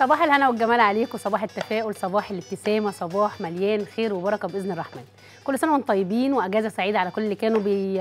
صباح الهنا والجمال عليكم صباح التفاؤل صباح الابتسامه صباح مليان خير وبركه باذن الرحمن كل سنه وانتم طيبين واجازه سعيده على كل اللي كانوا بي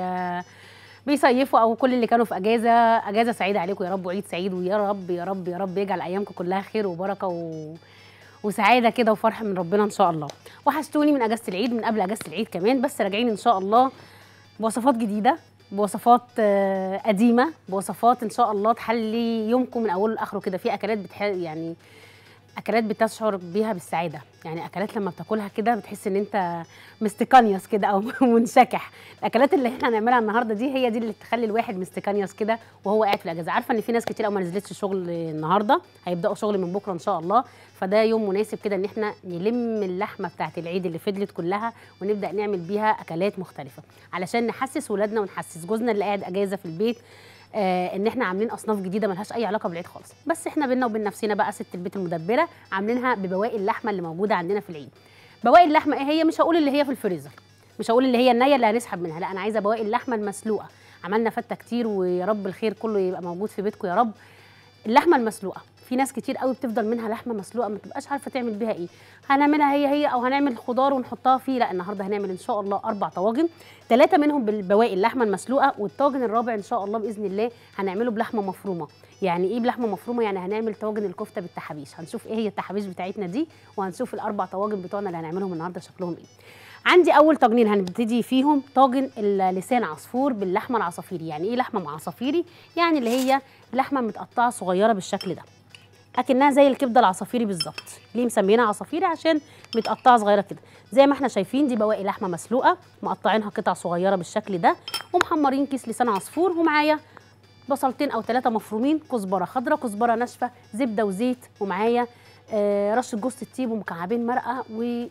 بيصيفوا او كل اللي كانوا في اجازه اجازه سعيده عليكم يا رب وعيد سعيد ويا رب يا رب يا رب يجعل ايامكم كلها خير وبركه و... وسعاده كده وفرح من ربنا ان شاء الله وحشتوني من اجازه العيد من قبل اجازه العيد كمان بس راجعين ان شاء الله بوصفات جديده بوصفات آه، قديمه بوصفات ان شاء الله تحلي يومكم من اوله لاخره كده في اكلات بتح... يعني اكلات بتشعر بيها بالسعاده يعني اكلات لما بتاكلها كده بتحس ان انت مستكانيوس كده او منشكح الاكلات اللي احنا هنعملها النهارده دي هي دي اللي تخلي الواحد مستكانيوس كده وهو قاعد في الاجازه عارفه ان في ناس كتير قوي ما نزلتش شغل النهارده هيبداوا شغل من بكره ان شاء الله فده يوم مناسب كده ان احنا نلم اللحمه بتاعه العيد اللي فضلت كلها ونبدا نعمل بيها اكلات مختلفه علشان نحسس ولادنا ونحسس جوزنا اللي قاعد اجازه في البيت آه ان احنا عاملين اصناف جديده ملهاش اي علاقه بالعيد خالص بس احنا بينا وبين نفسنا بقى ست البيت المدبره عاملينها ببواقي اللحمه اللي موجوده عندنا في العيد بواقي اللحمه ايه هي مش هقول اللي هي في الفريزر مش هقول اللي هي النيه اللي هنسحب منها لا انا عايزه بواقي اللحمه المسلوقه عملنا فته كتير ويا رب الخير كله يبقى موجود في بيتكم يا رب اللحمه المسلوقه في ناس كتير قوي بتفضل منها لحمه مسلوقه ما تبقاش عارفه تعمل بيها ايه هنعملها هي هي او هنعمل خضار ونحطها فيه لا النهارده هنعمل ان شاء الله اربع طواجن ثلاثه منهم بالبواقي اللحمه المسلوقه والطاجن الرابع ان شاء الله باذن الله هنعمله بلحمه مفرومه يعني ايه بلحمه مفرومه يعني هنعمل طاجن الكفته بالتحابيش هنشوف ايه هي التحابيش بتاعتنا دي وهنشوف الاربع طواجن بتوعنا اللي هنعملهم النهارده شكلهم ايه عندي اول طاجنين هنبتدي فيهم طاجن لسان عصفور باللحمه العصافيري يعني ايه لحمه عصافيري يعني اللي هي لحمه متقطعه صغيره بالشكل ده اكنها زي الكبده العصافيري بالظبط ليه مسمينها عصافيري عشان متقطعه صغيره كده زي ما احنا شايفين دي بواقي لحمه مسلوقه مقطعينها قطع صغيره بالشكل ده ومحمرين كيس لسان عصفور ومعايا بصلتين او ثلاثه مفرومين كزبره خضراء كزبره ناشفه زبده وزيت ومعايا آه رشه جوز الطيب ومكعبين مرقه و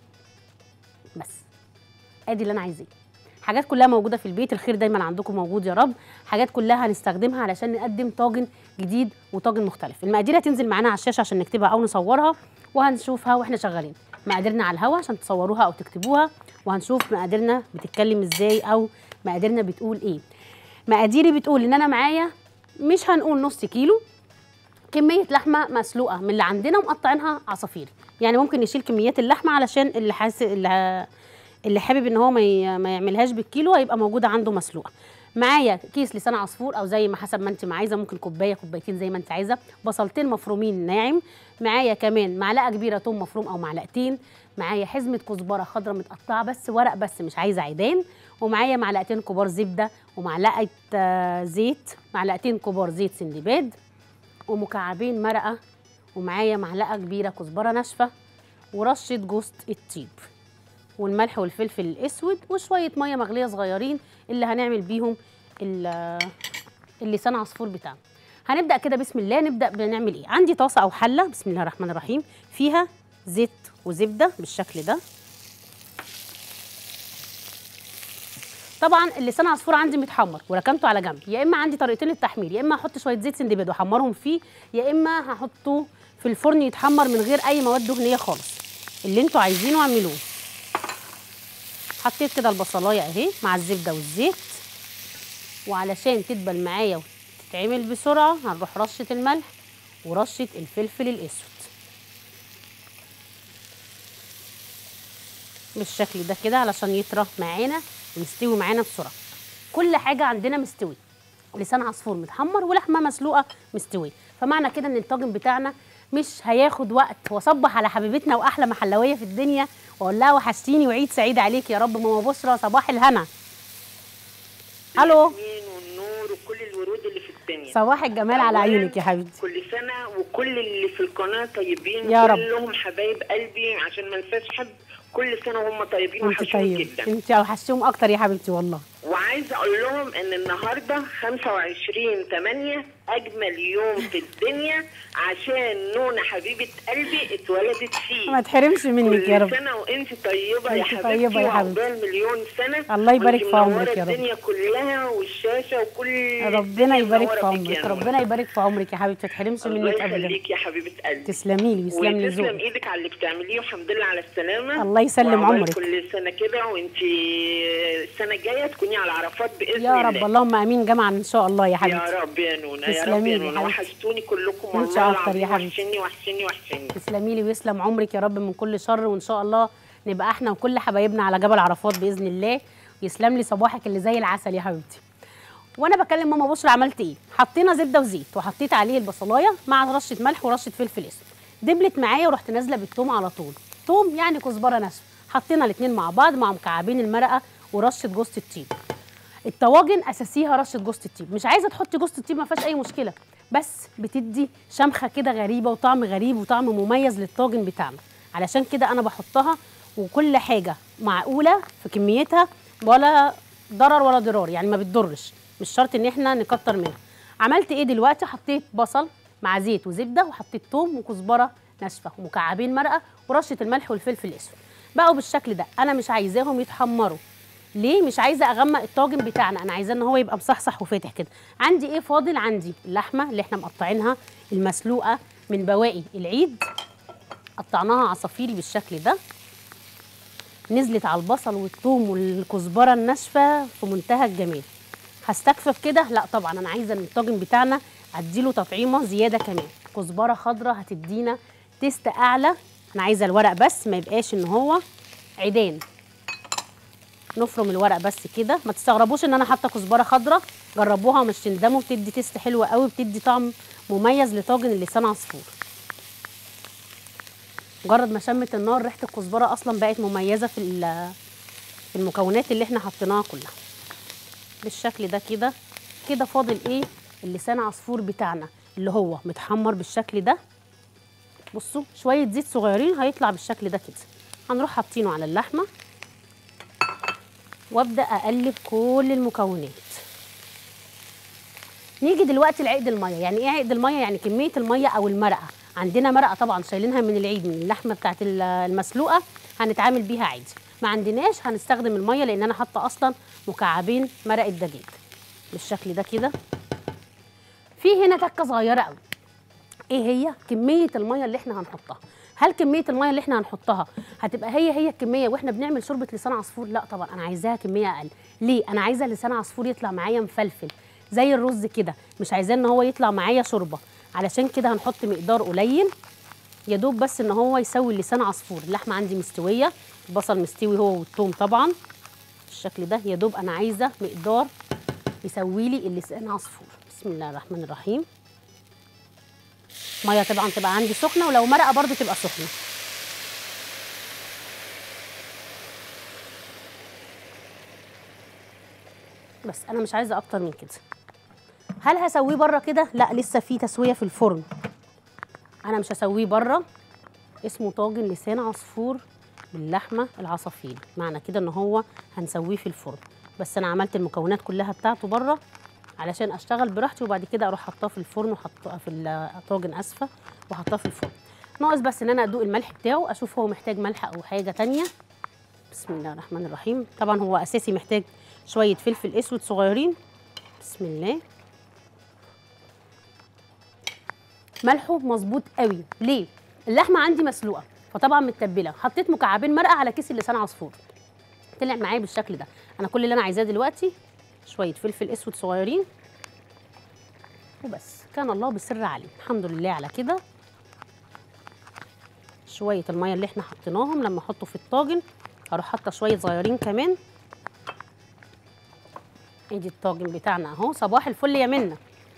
بس ادي اللي انا عايزاه حاجات كلها موجوده في البيت الخير دايما عندكم موجود يا رب حاجات كلها هنستخدمها علشان نقدم طاجن جديد وطاجن مختلف المقادير هتنزل معانا على الشاشه عشان نكتبها او نصورها وهنشوفها واحنا شغالين مقاديرنا على الهوا عشان تصوروها او تكتبوها وهنشوف مقاديرنا بتتكلم ازاي او مقاديرنا بتقول ايه مقاديري بتقول ان انا معايا مش هنقول نص كيلو كميه لحمه مسلوقه من اللي عندنا ومقطعينها عصافير يعني ممكن نشيل كميات اللحمه علشان اللي حاسس اللي اللي حابب ان هو ما ي- ما يعملهاش بالكيلو هيبقى موجوده عنده مسلوقه معايا كيس لسان عصفور او زي ما حسب ما انت ما عايزه ممكن كوبايه كوبايتين زي ما انت عايزه بصلتين مفرومين ناعم معايا كمان معلقه كبيره توم مفروم او معلقتين معايا حزمه كزبره خضراء متقطعه بس ورق بس مش عايزه عيدان ومعايا معلقتين كبار زبده ومعلقه آه، زيت معلقتين كبار زيت سندباد ومكعبين مرقه ومعايا معلقه كبيره كزبره ناشفه ورشه جوز الطيب والملح والفلفل الاسود وشويه ميه مغليه صغيرين اللي هنعمل بيهم ال- اللسان عصفور بتاعنا هنبدا كده بسم الله نبدا بنعمل ايه عندي طاسه او حله بسم الله الرحمن الرحيم فيها زيت وزبده بالشكل ده طبعا اللسان عصفور عندي متحمر وركنته على جنب يا اما عندي طريقتين للتحمير يا اما احط شويه زيت سندباد واحمرهم فيه يا اما هحطه في الفرن يتحمر من غير اي مواد دهنيه خالص اللي انتوا عايزينه اعملوه حطيت كده البصلايه اهي مع الزبده والزيت وعلشان تدبل معايا وتتعمل بسرعه هنروح رشه الملح ورشه الفلفل الاسود بالشكل ده كده علشان يطرى معانا ويستوي معانا بسرعه كل حاجه عندنا مستوي لسان عصفور متحمر ولحمه مسلوقه مستويه فمعنى كده ان الطاجن بتاعنا مش هياخد وقت واصبح على حبيبتنا واحلى محلويه في الدنيا واقول لها وحشتيني وعيد سعيد عليك يا رب ماما بشرى صباح الهنا الو الياسمين والنور وكل الورود اللي في الدنيا صباح الجمال على عيونك يا حبيبتي كل سنه وكل اللي في القناه طيبين يا رب. كلهم حبايب قلبي عشان ما انساش حد كل سنه وهم طيبين انت وحشون طيب جدا انت وحشتيهم اكتر يا حبيبتي والله وعايزه اقول لهم ان النهارده 25 8 اجمل يوم في الدنيا عشان نونا حبيبه قلبي اتولدت فيه ما تحرمش منك يا كل رب سنه وانت طيبه يا وانت حبيبتي طيبة يا حبيبتي. وعقبال مليون سنه الله يبارك وانت في عمرك منورة يا رب. الدنيا كلها والشاشه وكل ربنا الدنيا يبارك في منورة بيك يا عمرك نور. ربنا يبارك في عمرك يا حبيبتي ما تحرمش الله منك ابدا يخليك يا حبيبه قلبي تسلمي لي ويسلم لي وتسلم ذوقك ايدك على اللي بتعمليه والحمد لله على السلامه الله يسلم وعقبال عمرك كل سنه كده وانت السنه الجايه تكوني على عرفات باذن يا الله رب اللهم امين جمعا ان شاء الله يا حبيبتي يا رب يا نونا يا تسلمي رب يا لي نونا حبيبتي. وحشتوني كلكم انت والله اكتر يا العظيم حبيبتي. وحشني وحشني وحشني تسلمي لي ويسلم عمرك يا رب من كل شر وان شاء الله نبقى احنا وكل حبايبنا على جبل عرفات باذن الله ويسلم لي صباحك اللي زي العسل يا حبيبتي وانا بكلم ماما بشرى عملت ايه حطينا زبده وزيت وحطيت عليه البصلايه مع رشه ملح ورشه فلفل اسود دبلت معايا ورحت نازله بالثوم على طول ثوم يعني كزبره ناشفه حطينا الاثنين مع بعض مع مكعبين المرقه ورشه جوز الطيب الطواجن اساسيها رشه جوز الطيب مش عايزه تحطي جوز الطيب ما فيهاش اي مشكله بس بتدي شمخه كده غريبه وطعم غريب وطعم مميز للطاجن بتاعنا علشان كده انا بحطها وكل حاجه معقوله في كميتها ولا ضرر ولا ضرار يعني ما بتضرش مش شرط ان احنا نكتر منها عملت ايه دلوقتي حطيت بصل مع زيت وزبده وحطيت توم وكزبره ناشفه ومكعبين مرقه ورشه الملح والفلفل الاسود بقوا بالشكل ده انا مش عايزاهم يتحمروا ليه مش عايزه اغمق الطاجن بتاعنا انا عايزاه ان هو يبقى مصحصح وفاتح كده عندي ايه فاضل عندي اللحمه اللي احنا مقطعينها المسلوقه من بواقي العيد قطعناها عصافيري بالشكل ده نزلت على البصل والثوم والكزبره الناشفه في منتهى الجمال هستكفى كده لا طبعا انا عايزه ان الطاجن بتاعنا اديله تطعيمه زياده كمان كزبره خضراء هتدينا تيست اعلى انا عايزه الورق بس ما يبقاش ان هو عيدان نفرم الورق بس كده ما تستغربوش ان انا حاطه كزبره خضراء جربوها ومش تندموا بتدي تيست حلو قوي بتدي طعم مميز لطاجن اللسان عصفور مجرد ما شمت النار ريحه الكزبره اصلا بقت مميزه في ال- في المكونات اللي احنا حطيناها كلها بالشكل ده كده كده فاضل ايه اللسان عصفور بتاعنا اللي هو متحمر بالشكل ده بصوا شويه زيت صغيرين هيطلع بالشكل ده كده هنروح حاطينه على اللحمه وابدا اقلب كل المكونات نيجي دلوقتي لعقد الميه يعني ايه عقد الميه يعني كميه الميه او المرقه عندنا مرقه طبعا شايلينها من العيد من اللحمه بتاعت ال- المسلوقه هنتعامل بيها عادي ما عندناش هنستخدم الميه لان انا حاطه اصلا مكعبين مرقه دجاج بالشكل ده كده في هنا تكه صغيره قوي ايه هي كميه الميه اللي احنا هنحطها هل كميه الميه اللي احنا هنحطها هتبقى هي هي الكميه واحنا بنعمل شوربه لسان عصفور لا طبعا انا عايزاها كميه اقل ليه انا عايزه لسان عصفور يطلع معايا مفلفل زي الرز كده مش عايزاه ان هو يطلع معايا شوربه علشان كده هنحط مقدار قليل يا دوب بس ان هو يسوي لسان عصفور اللحمه عندي مستويه البصل مستوي هو والثوم طبعا بالشكل ده يا دوب انا عايزه مقدار يسوي لي اللسان عصفور بسم الله الرحمن الرحيم ميه طبعا تبقى عندي سخنه ولو مرقه برضو تبقى سخنه بس انا مش عايزه اكتر من كده هل هسويه بره كده لا لسه في تسويه في الفرن انا مش هسويه بره اسمه طاجن لسان عصفور باللحمه العصافير معنى كده ان هو هنسويه في الفرن بس انا عملت المكونات كلها بتاعته بره علشان اشتغل براحتي وبعد كده اروح حطاه في الفرن وحطاه في الطاجن اسفه وحطاه في الفرن ناقص بس ان انا ادوق الملح بتاعه اشوف هو محتاج ملح او حاجه تانية بسم الله الرحمن الرحيم طبعا هو اساسي محتاج شويه فلفل اسود صغيرين بسم الله ملحه مظبوط قوي ليه اللحمه عندي مسلوقه فطبعا متبله حطيت مكعبين مرقه على كيس اللسان عصفور طلع معايا بالشكل ده انا كل اللي انا عايزاه دلوقتي شويه فلفل اسود صغيرين وبس كان الله بالسر عليه الحمد لله على كده شويه الميه اللي احنا حطيناهم لما احطه في الطاجن هروح حاطه شويه صغيرين كمان ادي الطاجن بتاعنا اهو صباح الفل يا منى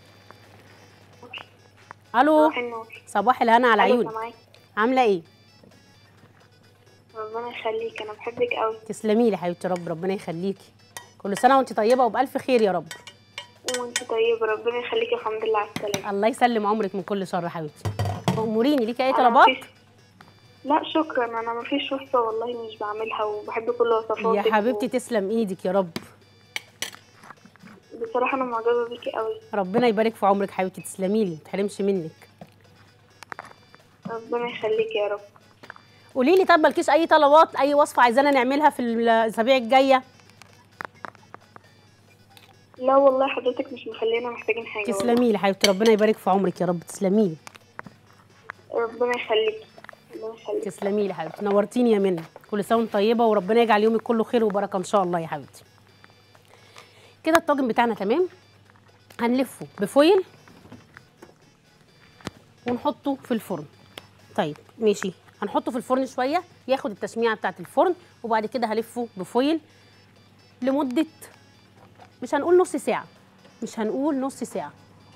الو صباح النور صباح الهنا على أيوة عيوني سامعاك. عامله ايه ربنا يخليك انا بحبك قوي تسلمي لي حبيبتي رب ربنا يخليكي كل سنه وانت طيبه وبالف خير يا رب وانت طيبه ربنا يخليك الحمد لله على السلامه الله يسلم عمرك من كل شر حبيبتي اموريني ليكي اي أنا طلبات مفيش- لا شكرا انا مفيش وصفه والله مش بعملها وبحب كل وصفاتك يا حبيبتي تسلم ايدك يا رب و... بصراحه انا معجبه بيكي قوي ربنا يبارك في عمرك حبيبتي تسلمي لي ما تحرمش منك ربنا يخليك يا رب قولي لي طب مالكيش اي طلبات اي وصفه عايزانا نعملها في الاسابيع الجايه لا والله حضرتك مش مخلينا محتاجين حاجه والله. تسلمي لي حبيبتي ربنا يبارك في عمرك يا رب تسلمي لي ربنا يخليك ربنا يخليك تسلمي لي حبيبتي نورتيني يا منى كل كل سنه وانت طيبه وربنا يجعل يومك كله خير وبركه ان شاء الله يا حبيبتي كده الطاجن بتاعنا تمام هنلفه بفويل ونحطه في الفرن طيب ماشي هنحطه في الفرن شويه ياخد التشميعه بتاعه الفرن وبعد كده هلفه بفويل لمده مش هنقول نص ساعه مش هنقول نص ساعه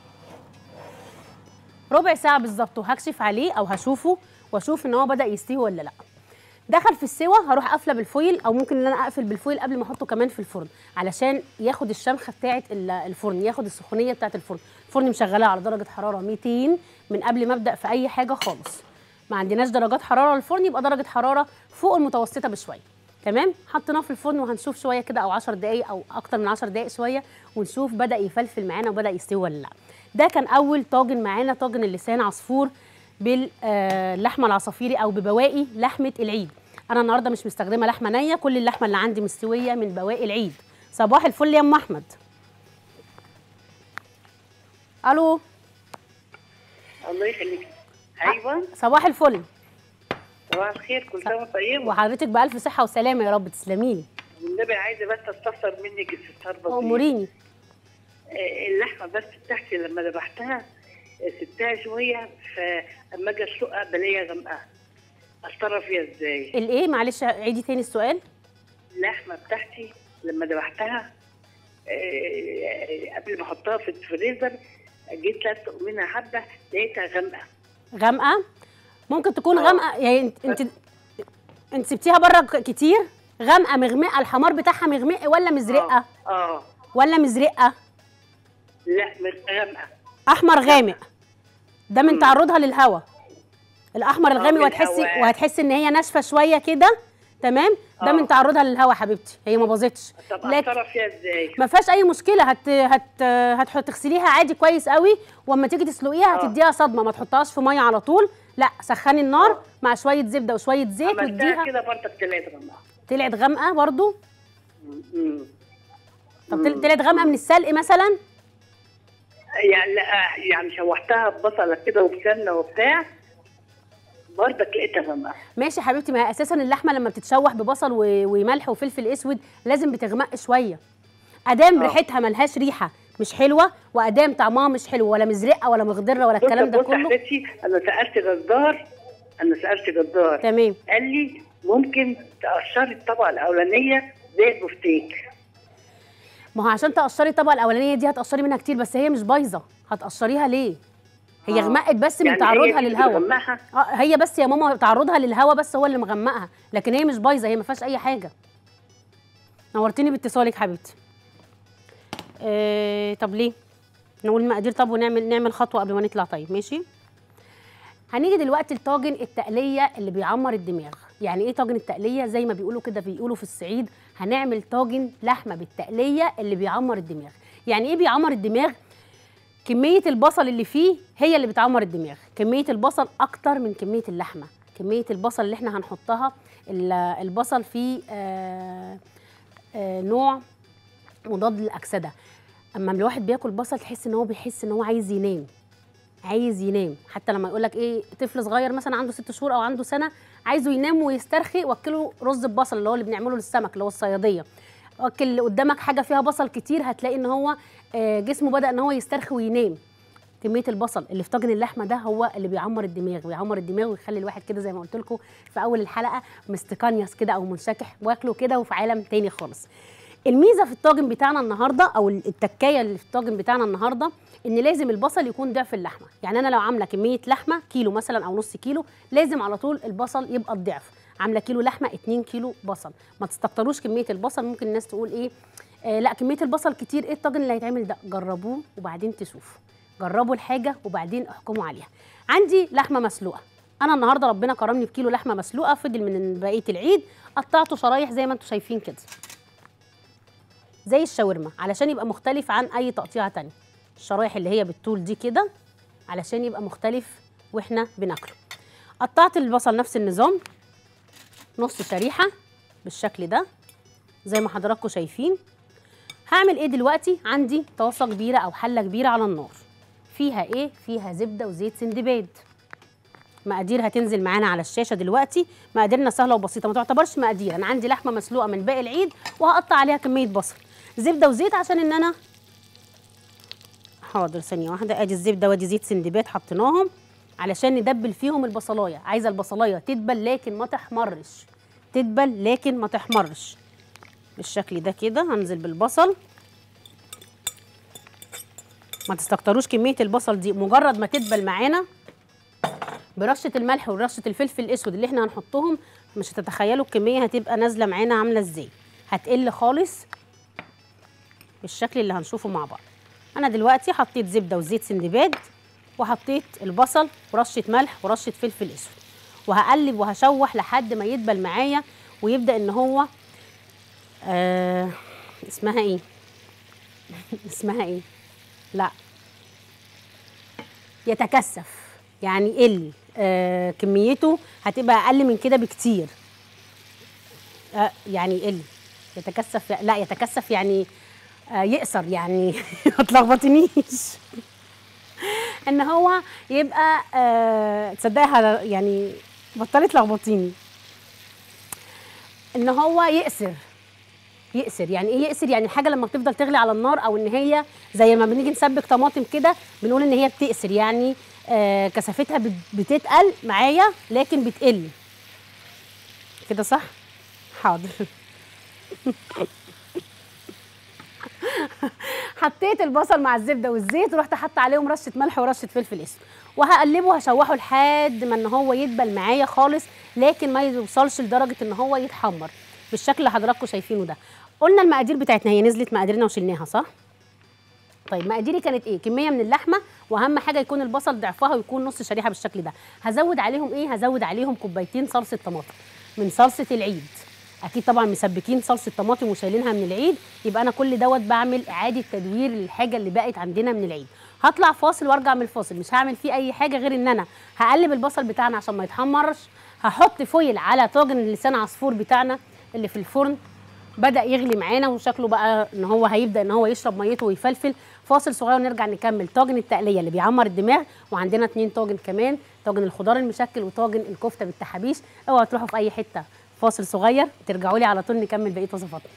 ربع ساعه بالظبط وهكشف عليه او هشوفه واشوف ان هو بدا يستوي ولا لا دخل في السوا هروح قافله بالفويل او ممكن ان انا اقفل بالفويل قبل ما احطه كمان في الفرن علشان ياخد الشمخه بتاعه ال- الفرن ياخد السخونيه بتاعه الفرن الفرن مشغلاه على درجه حراره 200 من قبل ما ابدا في اي حاجه خالص ما عندناش درجات حراره للفرن يبقى درجه حراره فوق المتوسطه بشويه تمام حطيناه في الفرن وهنشوف شويه كده او 10 دقائق او اكتر من 10 دقائق شويه ونشوف بدا يفلفل معانا وبدا يستوي ولا لا ده كان اول طاجن معانا طاجن اللسان عصفور باللحمه العصافيري او ببواقي لحمه العيد انا النهارده مش مستخدمه لحمه نيه كل اللحمه اللي عندي مستويه من بواقي العيد صباح الفل يا ام احمد الو الله يخليك ايوه صباح الفل صباح الخير كل سنه وانت طيب وحضرتك بالف صحه وسلامه يا رب تسلميلي والنبي عايزه بس استفسر منك استفسار بسيط اموريني آه، اللحمه بس بتاعتي لما ذبحتها آه، سبتها شويه فاما اجي اسلقها بلاقيها غمقه اتصرف فيها ازاي الايه معلش عيدي تاني السؤال اللحمه بتاعتي لما ذبحتها آه، قبل ما احطها في الفريزر جيت اسلق منها حبه لقيتها غامقه غامقه ممكن تكون آه. غامقه يعني انت انت انت سبتيها بره ك- كتير غامقه مغمقه الحمار بتاعها مغمق ولا مزرقه اه, آه. ولا مزرقه لا مش غامقه احمر غامق ده من مم. تعرضها للهواء الاحمر الغامق من وهتحسي الهواء. وهتحسي ان هي ناشفه شويه كده تمام ده آه. من تعرضها للهواء حبيبتي هي ما باظتش طب لكن اتصرف فيها ازاي ما فيهاش اي مشكله هت هت هت- هتغسليها عادي كويس قوي واما تيجي تسلقيها آه. هتديها صدمه ما تحطهاش في ميه على طول لا سخني النار آه. مع شويه زبده وشويه زيت عملتها واديها كده برضك طلعت غامقه طلعت غامقه برضو مم. طب طل- طلعت غامقه من السلق مثلا يعني لا يعني شوحتها ببصله كده وبسمنه وبتاع برضك لقيتها غامقه ماشي يا حبيبتي ما هي اساسا اللحمه لما بتتشوح ببصل و- وملح وفلفل اسود لازم بتغمق شويه ادام آه. ريحتها ملهاش ريحه مش حلوه وادام طعمها مش حلو ولا مزرقه ولا مخضره ولا الكلام ده بص- بص يا كله حبيبتي انا سالت جزار انا سالت جزار تمام قال لي ممكن تقشري الطبقه الاولانيه زي البفتيك ما هو عشان تقشري الطبقه الاولانيه دي هتقشري منها كتير بس هي مش بايظه هتقشريها ليه هي آه. غمقت بس من يعني هي تعرضها دي للهواء بتغمقها؟ اه هي بس يا ماما تعرضها للهواء بس هو اللي مغمقها لكن هي مش بايظه هي ما فيهاش اي حاجه نورتيني باتصالك حبيبتي آه طب ليه نقول المقادير طب ونعمل نعمل خطوه قبل ما نطلع طيب ماشي هنيجي دلوقتي لطاجن التقليه اللي بيعمر الدماغ يعني ايه طاجن التقليه زي ما بيقولوا كده بيقولوا في الصعيد هنعمل طاجن لحمه بالتقليه اللي بيعمر الدماغ يعني ايه بيعمر الدماغ كميه البصل اللي فيه هي اللي بتعمر الدماغ كميه البصل اكتر من كميه اللحمه كميه البصل اللي احنا هنحطها ال- البصل فيه آه آه نوع مضاد للاكسده اما الواحد بياكل بصل تحس ان هو بيحس ان هو عايز ينام عايز ينام حتى لما يقول لك ايه طفل صغير مثلا عنده ست شهور او عنده سنه عايزه ينام ويسترخي وكله رز ببصل اللي هو اللي بنعمله للسمك اللي هو الصياديه وكل قدامك حاجه فيها بصل كتير هتلاقي ان هو آه، جسمه بدا ان هو يسترخي وينام كميه البصل اللي في طاجن اللحمه ده هو اللي بيعمر الدماغ بيعمر الدماغ ويخلي الواحد كده زي ما قلت لكم في اول الحلقه مستقنيس كده او منشكح واكله كده وفي عالم تاني خالص الميزه في الطاجن بتاعنا النهارده او التكايه اللي في الطاجن بتاعنا النهارده ان لازم البصل يكون ضعف اللحمه يعني انا لو عامله كميه لحمه كيلو مثلا او نص كيلو لازم على طول البصل يبقى الضعف عامله كيلو لحمه 2 كيلو بصل ما تستكتروش كميه البصل ممكن الناس تقول ايه آه لا كميه البصل كتير ايه الطاجن اللي هيتعمل ده جربوه وبعدين تشوفوا جربوا الحاجه وبعدين احكموا عليها عندي لحمه مسلوقه انا النهارده ربنا كرمني بكيلو لحمه مسلوقه فضل من بقيه العيد قطعته شرايح زي ما انتم شايفين كده زي الشاورما علشان يبقى مختلف عن اي تقطيعه تانية الشرايح اللي هي بالطول دي كده علشان يبقى مختلف واحنا بناكله قطعت البصل نفس النظام نص شريحه بالشكل ده زي ما حضراتكم شايفين هعمل ايه دلوقتي عندي طاسه كبيره او حله كبيره على النار فيها ايه فيها زبده وزيت سندباد مقادير هتنزل معانا على الشاشه دلوقتي مقاديرنا سهله وبسيطه ما تعتبرش مقادير انا عندي لحمه مسلوقه من باقي العيد وهقطع عليها كميه بصل زبده وزيت عشان ان انا حاضر ثانيه واحده ادي الزبده وادي زيت سندباد حطيناهم علشان ندبل فيهم البصلايه عايزه البصلايه تدبل لكن ما تحمرش تدبل لكن ما تحمرش بالشكل ده كده هنزل بالبصل ما تستكتروش كميه البصل دي مجرد ما تدبل معانا برشه الملح ورشه الفلفل الاسود اللي احنا هنحطهم مش هتتخيلوا الكميه هتبقى نازله معانا عامله ازاي هتقل خالص بالشكل اللي هنشوفه مع بعض انا دلوقتي حطيت زبده وزيت سندباد وحطيت البصل ورشه ملح ورشه فلفل اسود وهقلب وهشوح لحد ما يدبل معايا ويبدا ان هو آه اسمها ايه اسمها ايه لا يتكثف يعني قل آه كميته هتبقى اقل من كده بكتير آه يعني يقل يتكثف لا يتكثف يعني آه يقصر يعني ما تلخبطنيش ان هو يبقى آه تصدقي هذا- يعني بطلي تلخبطيني ان هو يقصر يقصر يعني ايه يقصر يعني الحاجه لما بتفضل تغلي على النار او ان هي زي ما بنيجي نسبك طماطم كده بنقول ان هي بتقصر يعني آه كثافتها بت- بتتقل معايا لكن بتقل كده صح حاضر حطيت البصل مع الزبده والزيت ورحت حاطه عليهم رشه ملح ورشه فلفل اسود وهقلبه هشوحه لحد ما ان هو يدبل معايا خالص لكن ما يوصلش لدرجه ان هو يتحمر بالشكل اللي حضراتكم شايفينه ده قلنا المقادير بتاعتنا هي نزلت مقاديرنا وشلناها صح طيب مقاديري كانت ايه كميه من اللحمه واهم حاجه يكون البصل ضعفها ويكون نص شريحه بالشكل ده هزود عليهم ايه هزود عليهم كوبايتين صلصه طماطم من صلصه العيد اكيد طبعا مسبكين صلصه طماطم وشايلينها من العيد يبقى انا كل دوت بعمل اعاده تدوير للحاجه اللي بقت عندنا من العيد هطلع فاصل وارجع من الفاصل مش هعمل فيه اي حاجه غير ان انا هقلب البصل بتاعنا عشان ما يتحمرش هحط فويل على طاجن لسان عصفور بتاعنا اللي في الفرن بدا يغلي معانا وشكله بقى ان هو هيبدا ان هو يشرب ميته ويفلفل فاصل صغير ونرجع نكمل طاجن التقليه اللي بيعمر الدماغ وعندنا اتنين طاجن كمان طاجن الخضار المشكل وطاجن الكفته بالتحابيش اوعوا تروحوا في اي حته فاصل صغير ترجعوا لي على طول نكمل بقيه وصفاتنا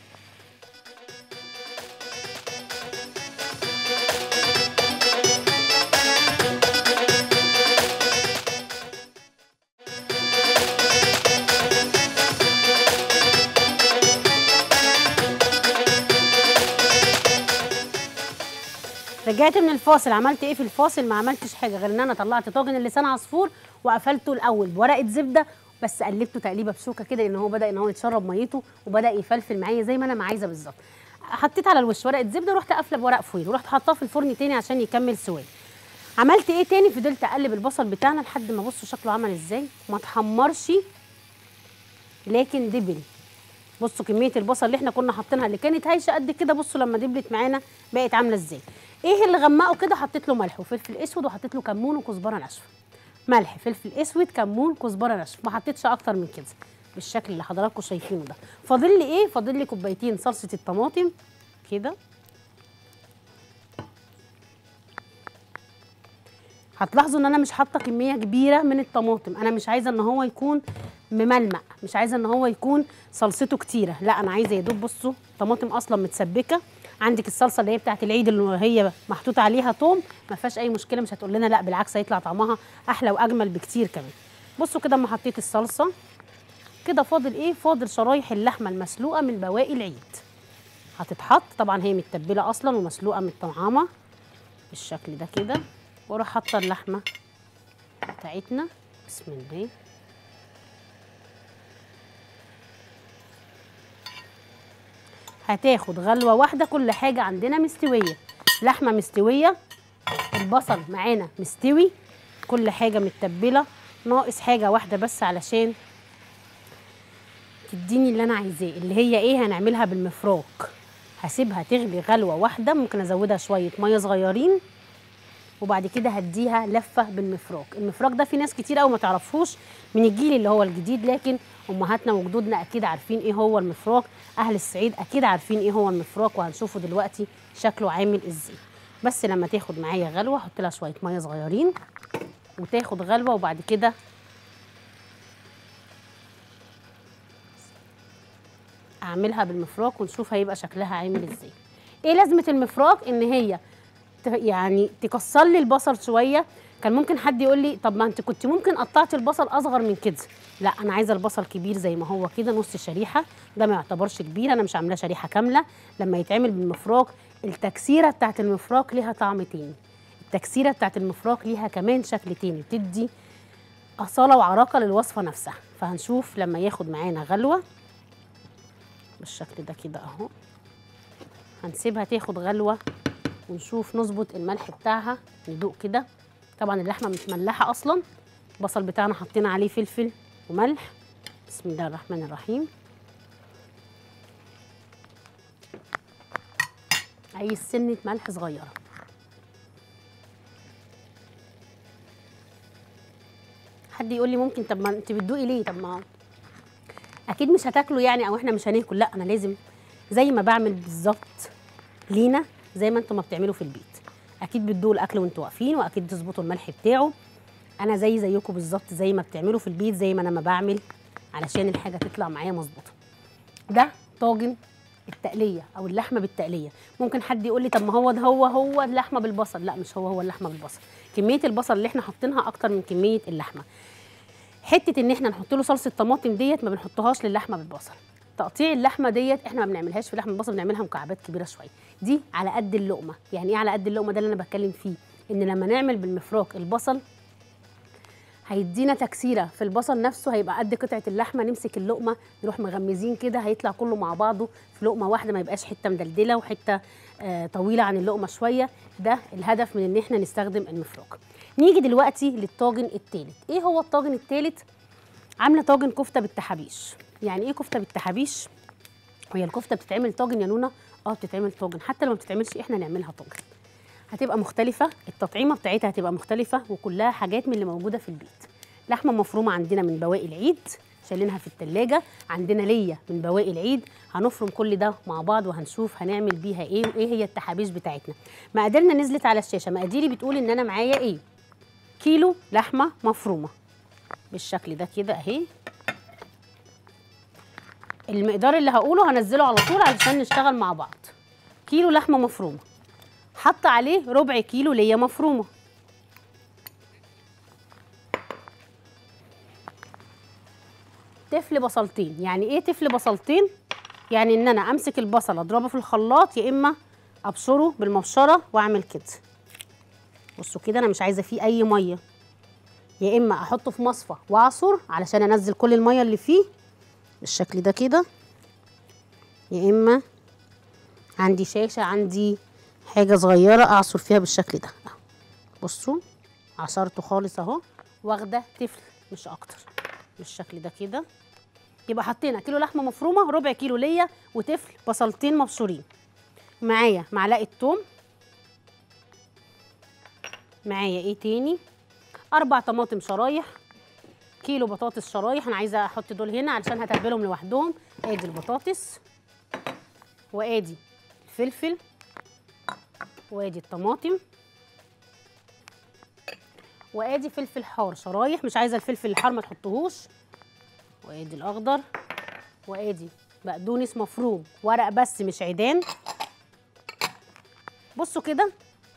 رجعت من الفاصل عملت ايه في الفاصل ما عملتش حاجه غير ان انا طلعت طاجن اللسان عصفور وقفلته الاول بورقه زبده بس قلبته تقليبه بسوكه كده ان هو بدا ان هو يتشرب ميته وبدا يفلفل معايا زي ما انا ما عايزه بالظبط حطيت على الوش ورقه زبده ورحت قافله بورق فويل ورحت حاطاه في الفرن تاني عشان يكمل سواه عملت ايه تاني فضلت اقلب البصل بتاعنا لحد ما بصوا شكله عمل ازاي ما اتحمرش لكن دبل بصوا كميه البصل اللي احنا كنا حاطينها اللي كانت هايشه قد كده بصوا لما دبلت معانا بقت عامله ازاي ايه اللي غمقه كده حطيت له ملح وفلفل اسود وحطيت له كمون وكزبره ناشفه ملح فلفل اسود كمون كزبره ناشفه ما حطيتش اكتر من كده بالشكل اللي حضراتكم شايفينه ده فاضل لي ايه فاضل لي كوبايتين صلصه الطماطم كده هتلاحظوا ان انا مش حاطه كميه كبيره من الطماطم انا مش عايزه ان هو يكون مملمق مش عايزه ان هو يكون صلصته كتيره لا انا عايزه يا دوب بصوا طماطم اصلا متسبكه عندك الصلصه اللي هي بتاعه العيد اللي هي محطوط عليها توم ما فيهاش اي مشكله مش هتقول لنا لا بالعكس هيطلع طعمها احلى واجمل بكتير كمان بصوا كده اما حطيت الصلصه كده فاضل ايه فاضل شرايح اللحمه المسلوقه من بواقي العيد هتتحط طبعا هي متبله اصلا ومسلوقه متطعمه بالشكل ده كده واروح حاطه اللحمه بتاعتنا بسم الله هتاخد غلوه واحده كل حاجه عندنا مستويه لحمه مستويه البصل معانا مستوي كل حاجه متبله ناقص حاجه واحده بس علشان تديني اللي انا عايزاه اللي هي ايه هنعملها بالمفراك هسيبها تغلي غلوه واحده ممكن ازودها شويه ميه صغيرين وبعد كده هديها لفه بالمفراك المفراك ده في ناس كتير قوي ما تعرفوش من الجيل اللي هو الجديد لكن امهاتنا وجدودنا اكيد عارفين ايه هو المفراك اهل الصعيد اكيد عارفين ايه هو المفراك وهنشوفه دلوقتي شكله عامل ازاي بس لما تاخد معايا غلوه احط لها شويه ميه صغيرين وتاخد غلوه وبعد كده اعملها بالمفراك ونشوف هيبقى شكلها عامل ازاي ايه لازمه المفراك ان هي ت- يعني تكسر لي البصل شويه كان ممكن حد يقول لي طب ما انت كنت ممكن قطعتي البصل اصغر من كده لا انا عايزه البصل كبير زي ما هو كده نص شريحه ده ما يعتبرش كبير انا مش عاملاه شريحه كامله لما يتعمل بالمفراك التكسيره بتاعت المفراك ليها طعم تاني التكسيره بتاعت المفراك ليها كمان شكل تاني بتدي اصاله وعراقه للوصفه نفسها فهنشوف لما ياخد معانا غلوه بالشكل ده كده اهو هنسيبها تاخد غلوه ونشوف نظبط الملح بتاعها ندوق كده طبعا اللحمه متملحه اصلا البصل بتاعنا حطينا عليه فلفل وملح بسم الله الرحمن الرحيم عايز سنه ملح صغيره حد يقول لي ممكن طب ما انت بتدوقي ليه طب ما اكيد مش هتاكلوا يعني او احنا مش هناكل لا انا لازم زي ما بعمل بالظبط لينا زي ما انتم ما بتعملوا في البيت اكيد بتدوقوا الاكل وانتوا واقفين واكيد تظبطوا الملح بتاعه انا زي زيكم بالظبط زي ما بتعملوا في البيت زي ما انا ما بعمل علشان الحاجه تطلع معايا مظبوطه ده طاجن التقليه او اللحمه بالتقليه ممكن حد يقول لي طب ما هو ده هو هو اللحمه بالبصل لا مش هو هو اللحمه بالبصل كميه البصل اللي احنا حاطينها اكتر من كميه اللحمه حته ان احنا نحط له صلصه طماطم ديت ما بنحطهاش للحمه بالبصل تقطيع اللحمه ديت احنا ما بنعملهاش في لحمه البصل بنعملها مكعبات كبيره شويه دي على قد اللقمه يعني ايه على قد اللقمه ده اللي انا بتكلم فيه ان لما نعمل بالمفراك البصل هيدينا تكسيره في البصل نفسه هيبقى قد قطعه اللحمه نمسك اللقمه نروح مغمزين كده هيطلع كله مع بعضه في لقمه واحده ما يبقاش حته مدلدله وحته آه طويله عن اللقمه شويه ده الهدف من ان احنا نستخدم المفراك نيجي دلوقتي للطاجن التالت ايه هو الطاجن التالت عامله طاجن كفته بالتحابيش يعني ايه كفته بالتحابيش هي الكفته بتتعمل طاجن يا نونا اه بتتعمل طاجن حتى لو ما بتتعملش احنا نعملها طاجن هتبقى مختلفة التطعيمة بتاعتها هتبقى مختلفة وكلها حاجات من اللي موجودة في البيت لحمة مفرومة عندنا من بواقي العيد شايلينها في التلاجة عندنا ليا من بواقي العيد هنفرم كل ده مع بعض وهنشوف هنعمل بيها ايه وايه هي التحابيش بتاعتنا مقاديرنا نزلت على الشاشة مقاديري بتقول ان انا معايا ايه كيلو لحمة مفرومة بالشكل ده كده اهي المقدار اللي هقوله هنزله على طول علشان نشتغل مع بعض كيلو لحمة مفرومة حط عليه ربع كيلو ليا مفرومه تفل بصلتين يعني ايه تفل بصلتين يعني ان انا امسك البصل اضربه في الخلاط يا اما ابشره بالمبشره واعمل كده بصوا كده انا مش عايزه فيه اي ميه يا اما احطه في مصفى واعصر علشان انزل كل الميه اللي فيه بالشكل ده كده يا اما عندي شاشه عندي حاجه صغيره اعصر فيها بالشكل ده أهو. بصوا عصرته خالص اهو واخده تفل مش اكتر بالشكل ده كده يبقى حطينا كيلو لحمه مفرومه ربع كيلو ليا وتفل بصلتين مبشورين معايا معلقه توم معايا ايه تاني اربع طماطم شرايح كيلو بطاطس شرايح انا عايزه احط دول هنا علشان هتبلهم لوحدهم ادي البطاطس وادي الفلفل وادي الطماطم وادي فلفل حار شرايح مش عايزه الفلفل الحار ما تحطوهوش وادي الاخضر وادي بقدونس مفروم ورق بس مش عيدان بصوا كده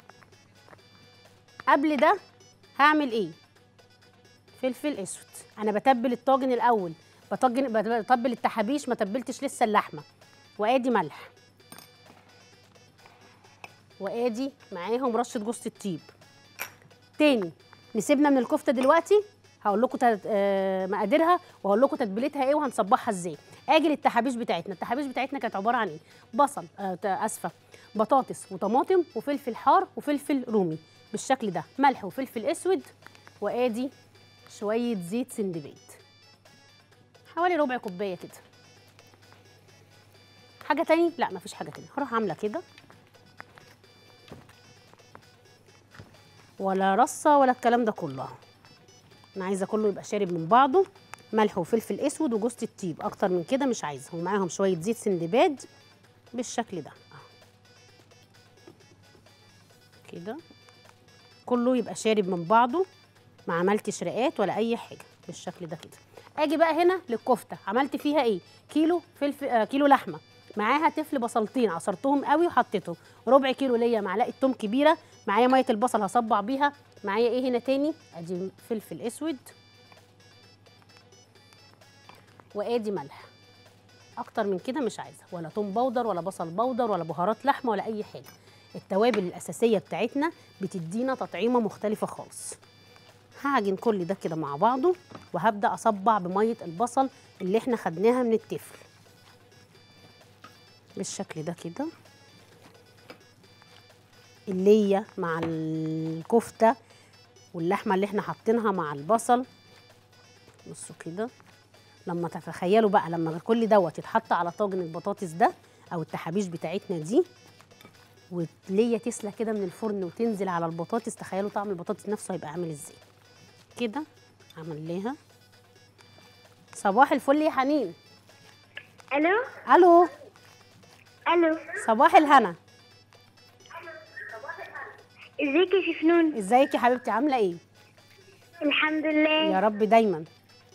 قبل ده هعمل ايه فلفل اسود انا بتبل الطاجن الاول بطجن بتبل التحابيش ما تبلتش لسه اللحمه وادي ملح وادي معاهم رشه جوز الطيب تاني نسيبنا من الكفته دلوقتي هقول لكم تد... آه مقاديرها وهقول لكم تتبيلتها ايه وهنصبحها ازاي اجي للتحابيش بتاعتنا التحابيش بتاعتنا كانت عباره عن ايه بصل آه اسفه بطاطس وطماطم وفلفل حار وفلفل رومي بالشكل ده ملح وفلفل اسود وادي شويه زيت سندباد حوالي ربع كوبايه كده حاجه تاني لا مفيش حاجه تاني هروح عامله كده ولا رصه ولا الكلام ده كله اهو انا عايزه كله يبقى شارب من بعضه ملح وفلفل اسود وجوز الطيب اكتر من كده مش عايزه ومعاهم شويه زيت سندباد بالشكل ده اهو كده كله يبقى شارب من بعضه ما عملتش رقات ولا اي حاجه بالشكل ده كده اجي بقى هنا للكفته عملت فيها ايه كيلو فلفل آه كيلو لحمه معاها تفل بصلتين عصرتهم قوي وحطيتهم ربع كيلو ليا معلقه توم كبيره معايا ميه البصل هصبع بيها معايا ايه هنا تاني ادي فلفل اسود وادي ملح اكتر من كده مش عايزه ولا توم بودر ولا بصل بودر ولا بهارات لحمه ولا اي حاجه التوابل الاساسيه بتاعتنا بتدينا تطعيمه مختلفه خالص هعجن كل ده كده مع بعضه وهبدا اصبع بميه البصل اللي احنا خدناها من التفل بالشكل ده كده اللية مع الكفتة واللحمة اللي احنا حاطينها مع البصل بصوا كده لما تتخيلوا بقى لما كل دوت يتحط على طاجن البطاطس ده او التحابيش بتاعتنا دي واللية تسلى كده من الفرن وتنزل على البطاطس تخيلوا طعم البطاطس نفسه هيبقى عامل ازاي كده عملناها صباح الفل يا حنين الو الو الو صباح الهنا ازيك يا شفنون ازيك يا حبيبتي عامله ايه الحمد لله يا رب دايما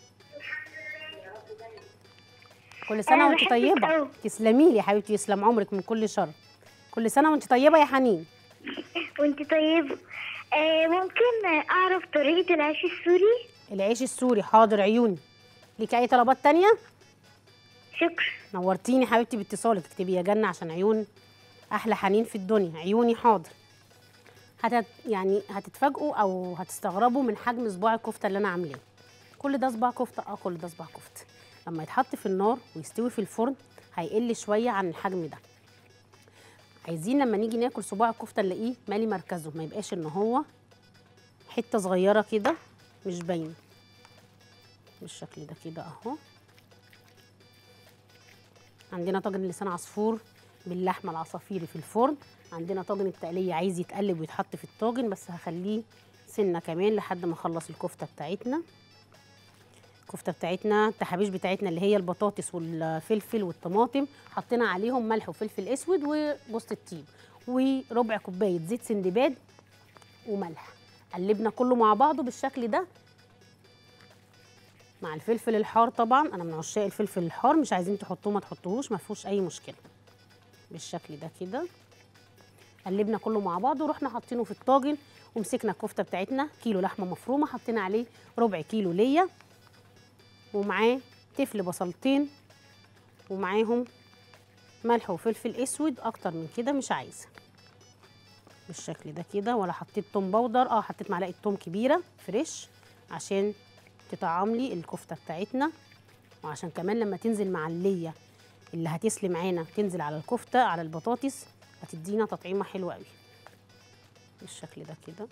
كل سنه أنا وانت بحبك طيبه أوي. تسلمي لي يا حبيبتي يسلم عمرك من كل شر كل سنه وانت طيبه يا حنين وانت طيب آه ممكن اعرف طريقة العيش السوري العيش السوري حاضر عيوني ليك اي طلبات تانية شكرا نورتيني حبيبتي باتصالك اكتبي يا جنة عشان عيون احلى حنين في الدنيا عيوني حاضر هتت يعني هتتفاجئوا او هتستغربوا من حجم صباع الكفته اللي انا عاملاه كل ده صباع كفته اه كل ده صباع كفته لما يتحط في النار ويستوي في الفرن هيقل شويه عن الحجم ده عايزين لما نيجي ناكل صباع الكفته نلاقيه مالي مركزه ما يبقاش ان هو حته صغيره كده مش باينه بالشكل ده كده اهو عندنا طاجن لسان عصفور باللحمه العصافيري في الفرن عندنا طاجن التقليه عايز يتقلب ويتحط في الطاجن بس هخليه سنه كمان لحد ما اخلص الكفته بتاعتنا الكفته بتاعتنا التحابيش بتاعتنا اللي هي البطاطس والفلفل والطماطم حطينا عليهم ملح وفلفل اسود وجوز الطيب وربع كوبايه زيت سندباد وملح قلبنا كله مع بعضه بالشكل ده مع الفلفل الحار طبعا انا من عشاق الفلفل الحار مش عايزين تحطوه ما تحطوهوش ما فيهوش اي مشكله بالشكل ده كده قلبنا كله مع بعض ورحنا حاطينه في الطاجن ومسكنا الكفته بتاعتنا كيلو لحمه مفرومه حطينا عليه ربع كيلو ليا ومعاه تفل بصلتين ومعاهم ملح وفلفل اسود اكتر من كده مش عايزه بالشكل ده كده ولا حطيت توم بودر اه حطيت معلقه توم كبيره فريش عشان تطعم لي الكفته بتاعتنا وعشان كمان لما تنزل مع الليه اللي هتسلي معانا تنزل على الكفته على البطاطس هتدينا تطعيمه حلوه قوي بالشكل ده كده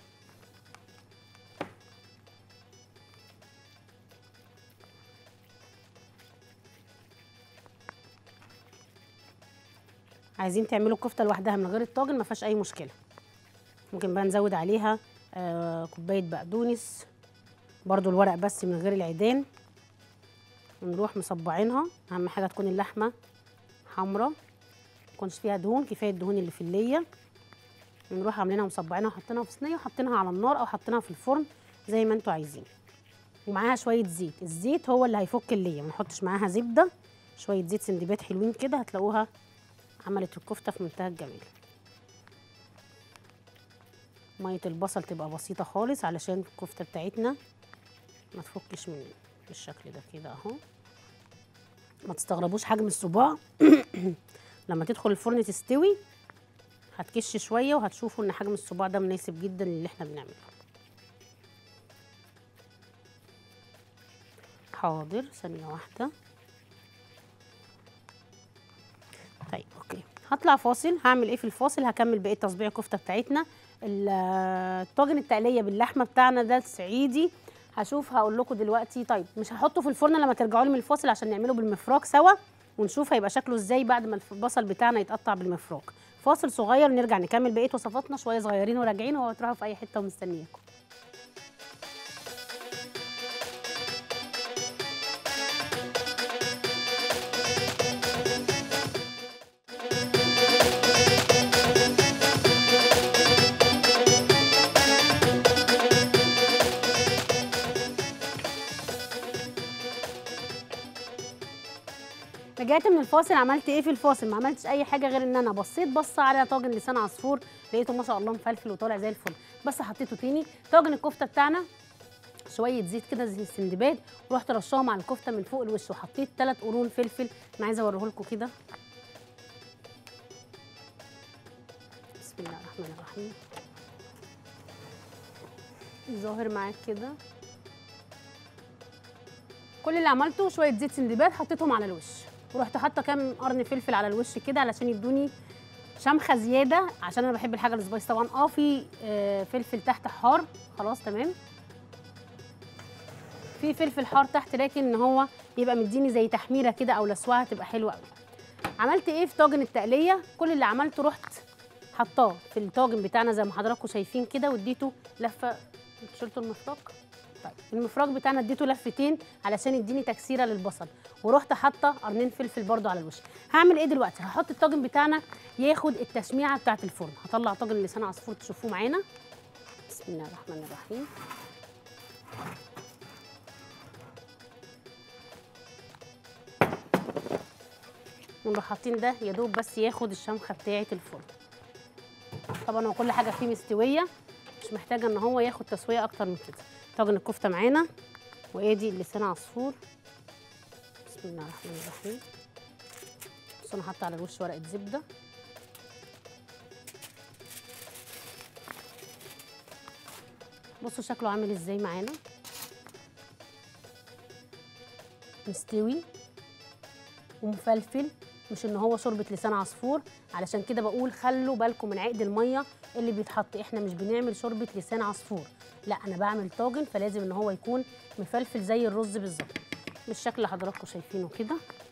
عايزين تعملوا الكفته لوحدها من غير الطاجن ما فيهاش اي مشكله ممكن بقى نزود عليها آه كوبايه بقدونس برضو الورق بس من غير العيدان ونروح مصبعينها اهم حاجه تكون اللحمه حمراء يكونش فيها دهون كفايه الدهون اللي في الليه ونروح عاملينها مصبعينها وحاطينها في صينيه وحاطينها على النار او حاطينها في الفرن زي ما انتوا عايزين ومعاها شويه زيت الزيت هو اللي هيفك الليه ما نحطش معاها زبده شويه زيت سندبات حلوين كده هتلاقوها عملت الكفته في منتهى الجمال ميه البصل تبقى بسيطه خالص علشان الكفته بتاعتنا ما تفكش مننا بالشكل ده كده اهو ما تستغربوش حجم الصباع لما تدخل الفرن تستوي هتكش شويه وهتشوفوا ان حجم الصباع ده مناسب جدا للي احنا بنعمله حاضر ثانيه واحده طيب اوكي هطلع فاصل هعمل ايه في الفاصل هكمل بقيه تصبيع الكفته بتاعتنا ال- الطاجن التقليه باللحمه بتاعنا ده صعيدي هشوف هقول لكم دلوقتي طيب مش هحطه في الفرن لما ترجعوا لي من الفاصل عشان نعمله بالمفراك سوا ونشوف هيبقى شكله ازاي بعد ما البصل بتاعنا يتقطع بالمفراك فاصل صغير نرجع نكمل بقيه وصفاتنا شويه صغيرين وراجعين وهتروحوا في اي حته ومستنياكم رجعت من الفاصل عملت ايه في الفاصل ما عملتش اي حاجه غير ان انا بصيت بصه على طاجن لسان عصفور لقيته ما شاء الله مفلفل وطالع زي الفل بس حطيته تاني طاجن الكفته بتاعنا شويه زيت كده زي السندباد ورحت رشاهم على الكفته من فوق الوش وحطيت ثلاث قرون فلفل انا عايزه اوريه لكم كده بسم الله الرحمن الرحيم ظاهر معاك كده كل اللي عملته شويه زيت سندباد حطيتهم على الوش ورحت حاطه كام قرن فلفل على الوش كده علشان يدوني شمخه زياده عشان انا بحب الحاجه السبايس طبعا اه في آه، فلفل تحت حار خلاص تمام في فلفل حار تحت لكن ان هو يبقى مديني زي تحميره كده او لسوعه تبقى حلوه قوي عملت ايه في طاجن التقليه كل اللي عملته رحت حطاه في الطاجن بتاعنا زي ما حضراتكم شايفين كده واديته لفه شلتوا المفرق طيب المفرق بتاعنا اديته لفتين علشان يديني تكسيره للبصل ورحت حاطه قرنين فلفل برده على الوش هعمل ايه دلوقتي هحط الطاجن بتاعنا ياخد التشميعه بتاعه الفرن هطلع طاجن لسان عصفور تشوفوه معانا بسم الله الرحمن الرحيم ونروح حاطين ده يا دوب بس ياخد الشمخه بتاعه الفرن طبعا هو كل حاجه فيه مستويه مش محتاجه ان هو ياخد تسويه اكتر من كده طاجن الكفته معانا وادي لسان عصفور بسم الله الرحمن الرحيم بس انا حاطه على الوش ورقه زبده بصوا شكله عامل ازاي معانا مستوي ومفلفل مش ان هو شوربه لسان عصفور علشان كده بقول خلوا بالكم من عقد الميه اللي بيتحط احنا مش بنعمل شوربه لسان عصفور لا انا بعمل طاجن فلازم ان هو يكون مفلفل زي الرز بالظبط بالشكل اللي حضراتكم شايفينه كده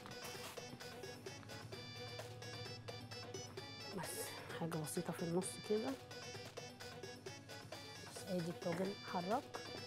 بس حاجه بسيطه في النص كده بس ادي الطاجن حرك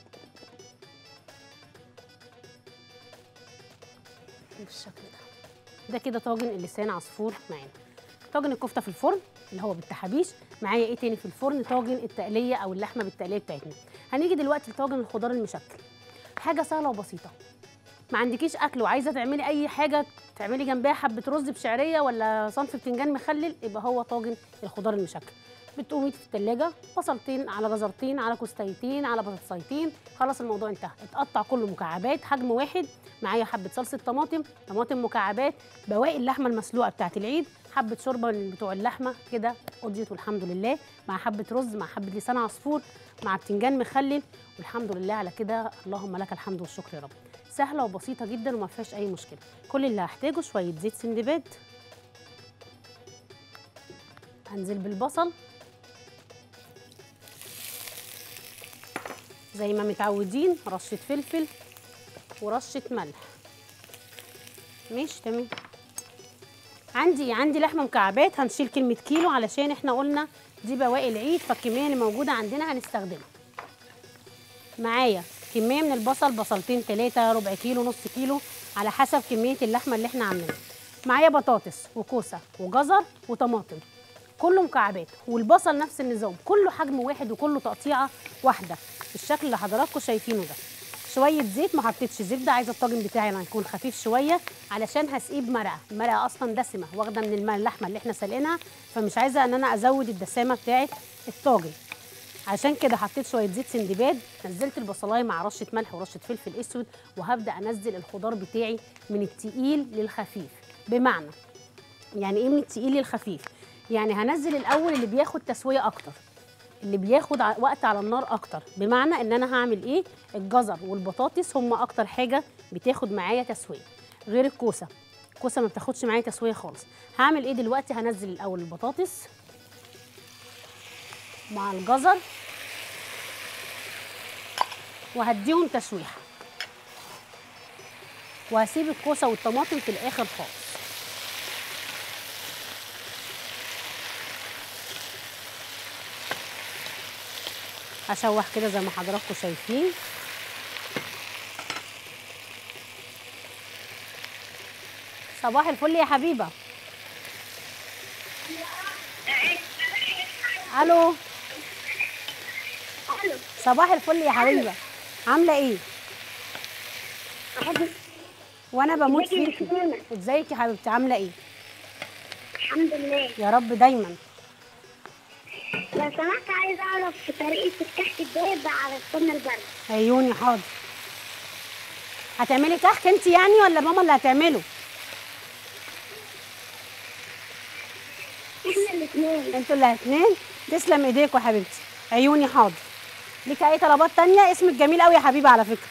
بالشكل ده ده كده طاجن اللسان عصفور معانا طاجن الكفته في الفرن اللي هو بالتحابيش معايا ايه تاني في الفرن طاجن التقليه او اللحمه بالتقليه بتاعتنا هنيجي دلوقتي لطاجن الخضار المشكل حاجه سهله وبسيطه ما عندكيش اكل وعايزه تعملي اي حاجه تعملي جنبها حبه رز بشعريه ولا صنف بتنجان مخلل يبقى هو طاجن الخضار المشكل بتقومي في التلاجة بصلتين على جزرتين على كوستايتين على بطاطسايتين خلاص الموضوع انتهى اتقطع كله مكعبات حجم واحد معايا حبه صلصه طماطم طماطم مكعبات بواقي اللحمه المسلوقه بتاعت العيد حبه شوربه من بتوع اللحمه كده قضيت والحمد لله مع حبه رز مع حبه لسان عصفور مع بتنجان مخلل والحمد لله على كده اللهم لك الحمد والشكر يا رب سهله وبسيطه جدا وما فيهاش اي مشكله كل اللي هحتاجه شويه زيت سندباد هنزل بالبصل زي ما متعودين رشه فلفل ورشه ملح ماشي تمام عندي عندي لحمه مكعبات هنشيل كلمه كيلو علشان احنا قلنا دي بواقي العيد فالكميه اللي موجوده عندنا هنستخدمها معايا كميه من البصل بصلتين ثلاثه ربع كيلو نص كيلو على حسب كميه اللحمه اللي احنا عاملينها معايا بطاطس وكوسه وجزر وطماطم كله مكعبات والبصل نفس النظام كله حجم واحد وكله تقطيعه واحده بالشكل اللي حضراتكم شايفينه ده شويه زيت ما حطيتش زبده عايزه الطاجن بتاعي انا يكون خفيف شويه علشان هسقيه بمرقه المرقه اصلا دسمه واخده من الم- اللحمه اللي احنا سالقينها فمش عايزه ان انا ازود الدسامه بتاعه الطاجن عشان كده حطيت شويه زيت سندباد نزلت البصلايه مع رشه ملح ورشه فلفل اسود وهبدا انزل الخضار بتاعي من التقيل للخفيف بمعنى يعني ايه من التقيل للخفيف يعني هنزل الاول اللي بياخد تسويه اكتر اللي بياخد ع- وقت على النار اكتر بمعنى ان انا هعمل ايه الجزر والبطاطس هم اكتر حاجه بتاخد معايا تسويه غير الكوسه الكوسه ما بتاخدش معايا تسويه خالص هعمل ايه دلوقتي هنزل الاول البطاطس مع الجزر وهديهم تشويحه وهسيب الكوسه والطماطم في الاخر خالص هشوح كده زي ما حضراتكم شايفين صباح الفل يا حبيبه الو صباح الفل يا حبيبه عامله ايه وانا بموت ازيك يا فيكي سمونة؟ ازيك يا حبيبتي عامله ايه الحمد لله يا رب دايما لو سمحت عايز اعرف طريقة الكحك الدايب على السمنة الباردة عيوني حاضر هتعملي كحك انت يعني ولا ماما اللي هتعمله احنا الاثنين انتوا اللي هتنين تسلم ايديكوا يا حبيبتي عيوني حاضر ليك اي طلبات تانية اسمك جميل قوي يا حبيبي على فكره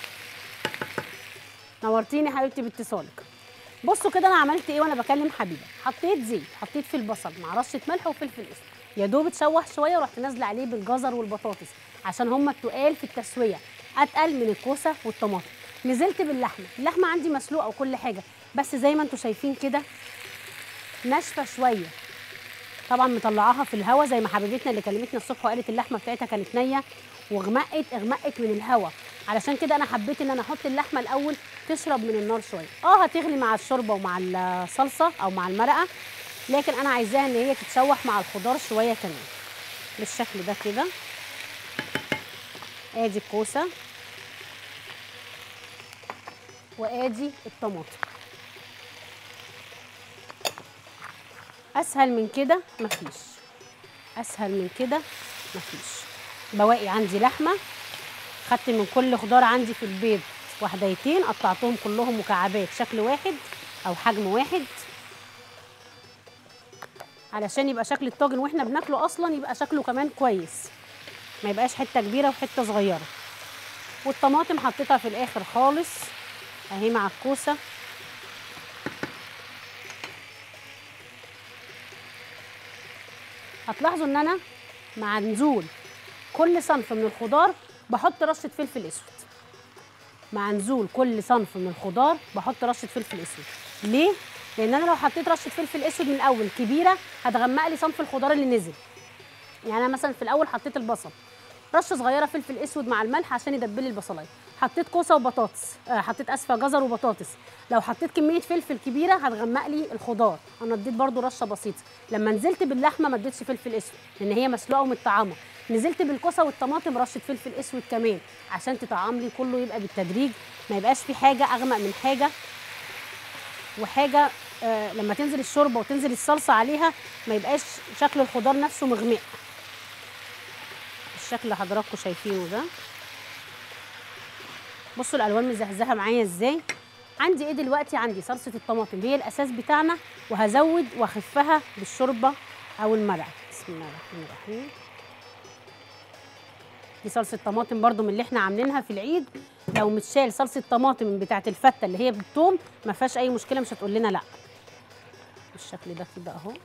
نورتيني يا حبيبتي باتصالك بصوا كده انا عملت ايه وانا بكلم حبيبه حطيت زيت حطيت في البصل مع رشه ملح وفلفل اسود يا دوب اتشوح شويه ورحت نازله عليه بالجزر والبطاطس عشان هما التقال في التسويه اتقل من الكوسه والطماطم نزلت باللحمه اللحمه عندي مسلوقه وكل حاجه بس زي ما انتوا شايفين كده ناشفه شويه طبعا مطلعاها في الهوا زي ما حبيبتنا اللي كلمتنا الصبح وقالت اللحمه بتاعتها كانت نيه وغمقت اغمقت من الهوا علشان كده انا حبيت ان انا احط اللحمه الاول تشرب من النار شويه اه هتغلي مع الشوربه ومع الصلصه او مع المرقه لكن انا عايزاها ان هي تتشوح مع الخضار شويه كمان بالشكل ده كده ادي الكوسه وادي الطماطم اسهل من كده مفيش اسهل من كده مفيش بواقي عندي لحمه خدت من كل خضار عندي في البيت وحدايتين قطعتهم كلهم مكعبات شكل واحد او حجم واحد علشان يبقى شكل الطاجن واحنا بناكله اصلا يبقى شكله كمان كويس ما يبقاش حته كبيره وحته صغيره والطماطم حطيتها في الاخر خالص اهي مع الكوسه هتلاحظوا ان انا مع نزول كل صنف من الخضار بحط رشه فلفل اسود مع نزول كل صنف من الخضار بحط رشه فلفل اسود ليه لان انا لو حطيت رشه فلفل اسود من الاول كبيره هتغمق لي صنف الخضار اللي نزل يعني انا مثلا في الاول حطيت البصل رشه صغيره فلفل اسود مع الملح عشان يدبلي البصلايه حطيت كوسه وبطاطس آه حطيت اسفه جزر وبطاطس لو حطيت كميه فلفل كبيره هتغمق لي الخضار انا اديت برده رشه بسيطه لما نزلت باللحمه ما اديتش فلفل اسود لان هي مسلوقه ومتطعمه نزلت بالكوسه والطماطم رشه فلفل اسود كمان عشان تطعم لي كله يبقى بالتدريج ما يبقاش في حاجه اغمق من حاجه وحاجه آه لما تنزل الشوربه وتنزل الصلصه عليها ما يبقاش شكل الخضار نفسه مغمق الشكل اللي حضراتكم شايفينه ده بصوا الالوان مزهزهه معايا ازاي عندي ايه دلوقتي عندي صلصه الطماطم هي الاساس بتاعنا وهزود واخفها بالشوربه او المرقه بسم الله الرحمن الرحيم دي صلصه طماطم برده من اللي احنا عاملينها في العيد لو متشال صلصه طماطم من بتاعه الفته اللي هي بالثوم ما فيهاش اي مشكله مش هتقول لنا لا بالشكل ده كده اهو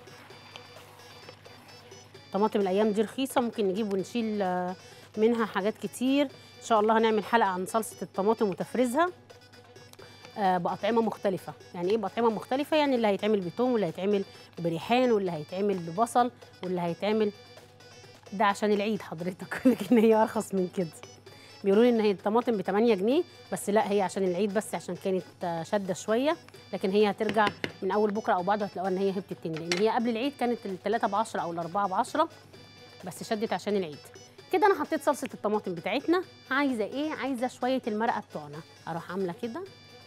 طماطم الايام دي رخيصه ممكن نجيب ونشيل منها حاجات كتير ان شاء الله هنعمل حلقه عن صلصه الطماطم وتفريزها آه باطعمه مختلفه يعني ايه باطعمه مختلفه يعني اللي هيتعمل بتوم واللي هيتعمل بريحان واللي هيتعمل ببصل واللي هيتعمل ده عشان العيد حضرتك لكن هي ارخص من كده بيقولوا لي ان هي الطماطم ب 8 جنيه بس لا هي عشان العيد بس عشان كانت شاده شويه لكن هي هترجع من اول بكره او بعده هتلاقوها ان هي هبطت تاني لان هي قبل العيد كانت الثلاثه ب 10 او الاربعه ب 10 بس شدت عشان العيد كده انا حطيت صلصه الطماطم بتاعتنا عايزه ايه عايزه شويه المرقه بتوعنا اروح عامله كده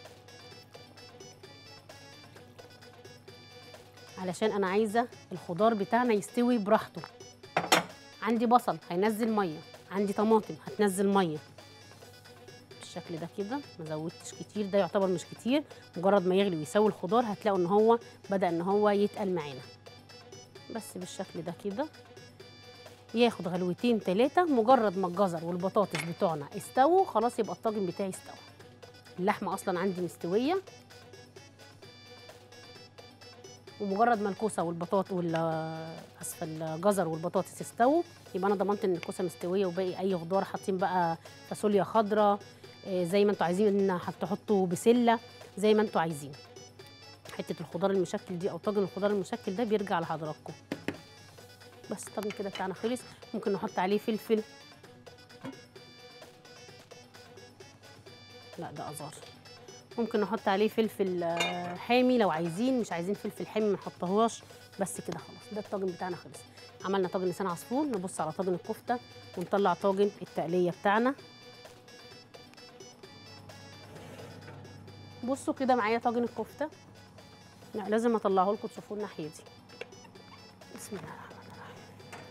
علشان انا عايزه الخضار بتاعنا يستوي براحته عندي بصل هينزل ميه عندي طماطم هتنزل ميه بالشكل ده كده ما زودتش كتير ده يعتبر مش كتير مجرد ما يغلي ويسوي الخضار هتلاقوا ان هو بدا ان هو يتقل معانا بس بالشكل ده كده ياخد غلوتين ثلاثه مجرد ما الجزر والبطاطس بتوعنا استووا خلاص يبقى الطاجن بتاعي استوى اللحمه اصلا عندي مستويه ومجرد ما الكوسه والبطاط وال اسف الجزر والبطاطس استووا يبقى انا ضمنت ان الكوسه مستويه وباقي اي خضار حاطين بقى فاصوليا خضراء زي ما انتوا عايزين تحطوا بسله زي ما انتوا عايزين حته الخضار المشكل دي او طاجن الخضار المشكل ده بيرجع لحضراتكم بس الطاجن كده بتاعنا خلص ممكن نحط عليه فلفل لا ده ازار ممكن نحط عليه فلفل حامي لو عايزين مش عايزين فلفل حامي ما نحطهوش بس كده خلاص ده الطاجن بتاعنا خلص عملنا طاجن لسان عصفور نبص على طاجن الكفته ونطلع طاجن التقليه بتاعنا بصوا كده معايا طاجن الكفته لا لازم اطلعه لكم تشوفوه الناحيه دي بسم الله الرحمن الرحيم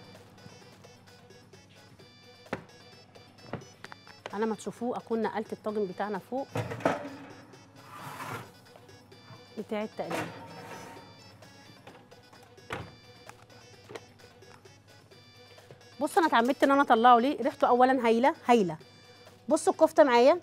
على ما تشوفوه اكون نقلت الطاجن بتاعنا فوق بتاع التقليد بصوا انا اتعمدت ان انا اطلعه ليه ريحته اولا هايله هايله بصوا الكفته معايا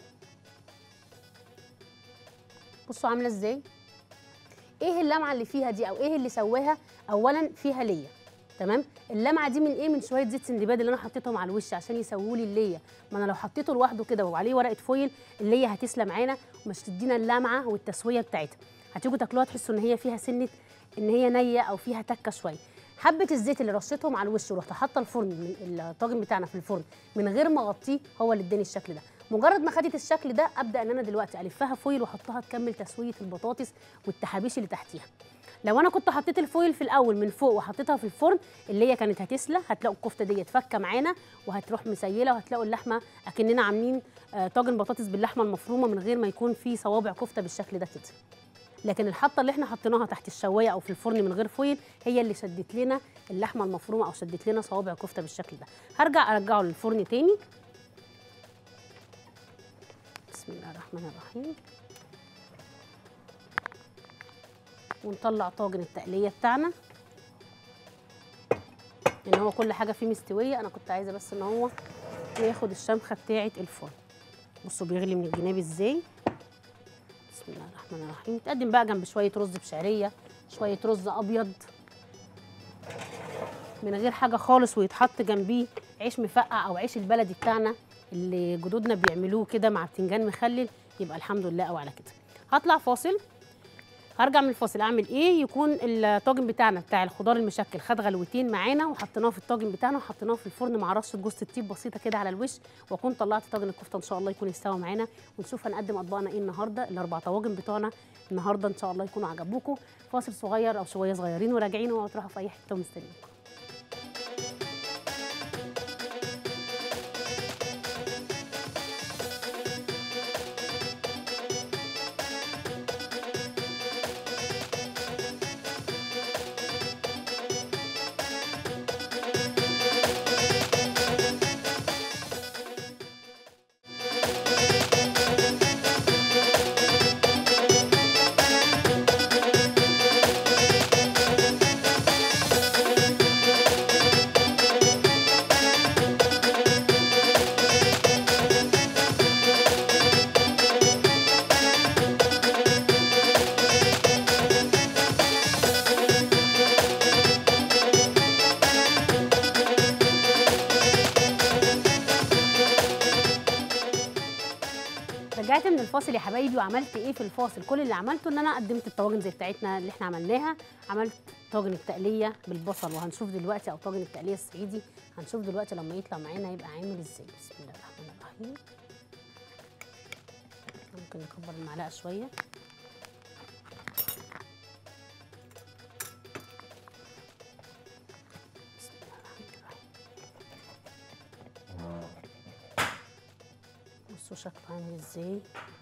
بصوا عامله ازاي ايه اللمعه اللي فيها دي او ايه اللي سواها اولا فيها ليا تمام اللمعه دي من ايه من شويه زيت سندباد اللي انا حطيتهم على الوش عشان يسووا لي الليا ما انا لو حطيته لوحده كده وعليه ورقه فويل الليا هتسلى معانا ومش تدينا اللمعه والتسويه بتاعتها هتيجوا تاكلوها تحسوا ان هي فيها سنه ان هي نيه او فيها تكه شويه حبه الزيت اللي رشيتهم على الوش ورحت حاطه الفرن من الطاجن بتاعنا في الفرن من غير ما اغطيه هو اللي اداني الشكل ده مجرد ما خدت الشكل ده ابدا ان انا دلوقتي الفها فويل واحطها تكمل تسويه البطاطس والتحابيش اللي تحتيها لو انا كنت حطيت الفويل في الاول من فوق وحطيتها في الفرن اللي هي كانت هتسلى هتلاقوا الكفته ديت فكه معانا وهتروح مسيله وهتلاقوا اللحمه اكننا عاملين آه، طاجن بطاطس باللحمه المفرومه من غير ما يكون في صوابع كفته بالشكل ده كده لكن الحطه اللي احنا حطيناها تحت الشوايه او في الفرن من غير فويل هي اللي شدت لنا اللحمه المفرومه او شدت لنا صوابع كفته بالشكل ده هرجع ارجعه للفرن تاني بسم الله الرحمن الرحيم ونطلع طاجن التقليه بتاعنا ان هو كل حاجه فيه مستويه انا كنت عايزه بس ان هو ياخد الشمخه بتاعه الفرن بصوا بيغلي من الجناب ازاي بسم الله الرحمن الرحيم يتقدم بقى جنب شويه رز بشعريه شويه رز ابيض من غير حاجه خالص ويتحط جنبيه عيش مفقع او عيش البلدي بتاعنا اللي جدودنا بيعملوه كده مع بتنجان مخلل يبقى الحمد لله او على كده هطلع فاصل هرجع من الفاصل اعمل ايه يكون الطاجن بتاعنا بتاع الخضار المشكل خد غلوتين معانا وحطيناه في الطاجن بتاعنا وحطيناه في الفرن مع رشه جوز الطيب بسيطه كده على الوش واكون طلعت طاجن الكفته ان شاء الله يكون استوى معانا ونشوف هنقدم اطباقنا ايه النهارده الاربع طواجن بتوعنا النهارده ان شاء الله يكونوا عجبوكم فاصل صغير او شويه صغيرين وراجعين اوعوا تروحوا في اي حته ومستنيينكم رجعت من الفاصل يا حبايبي وعملت ايه في الفاصل كل اللي عملته ان انا قدمت الطواجن زي بتاعتنا اللي احنا عملناها عملت طاجن التقليه بالبصل وهنشوف دلوقتي او طاجن التقليه الصعيدي هنشوف دلوقتي لما يطلع معانا يبقى عامل ازاي بسم الله الرحمن الرحيم ممكن نكبر المعلقه شويه بسم الله الرحمن الرحيم بصوا شكله عامل ازاي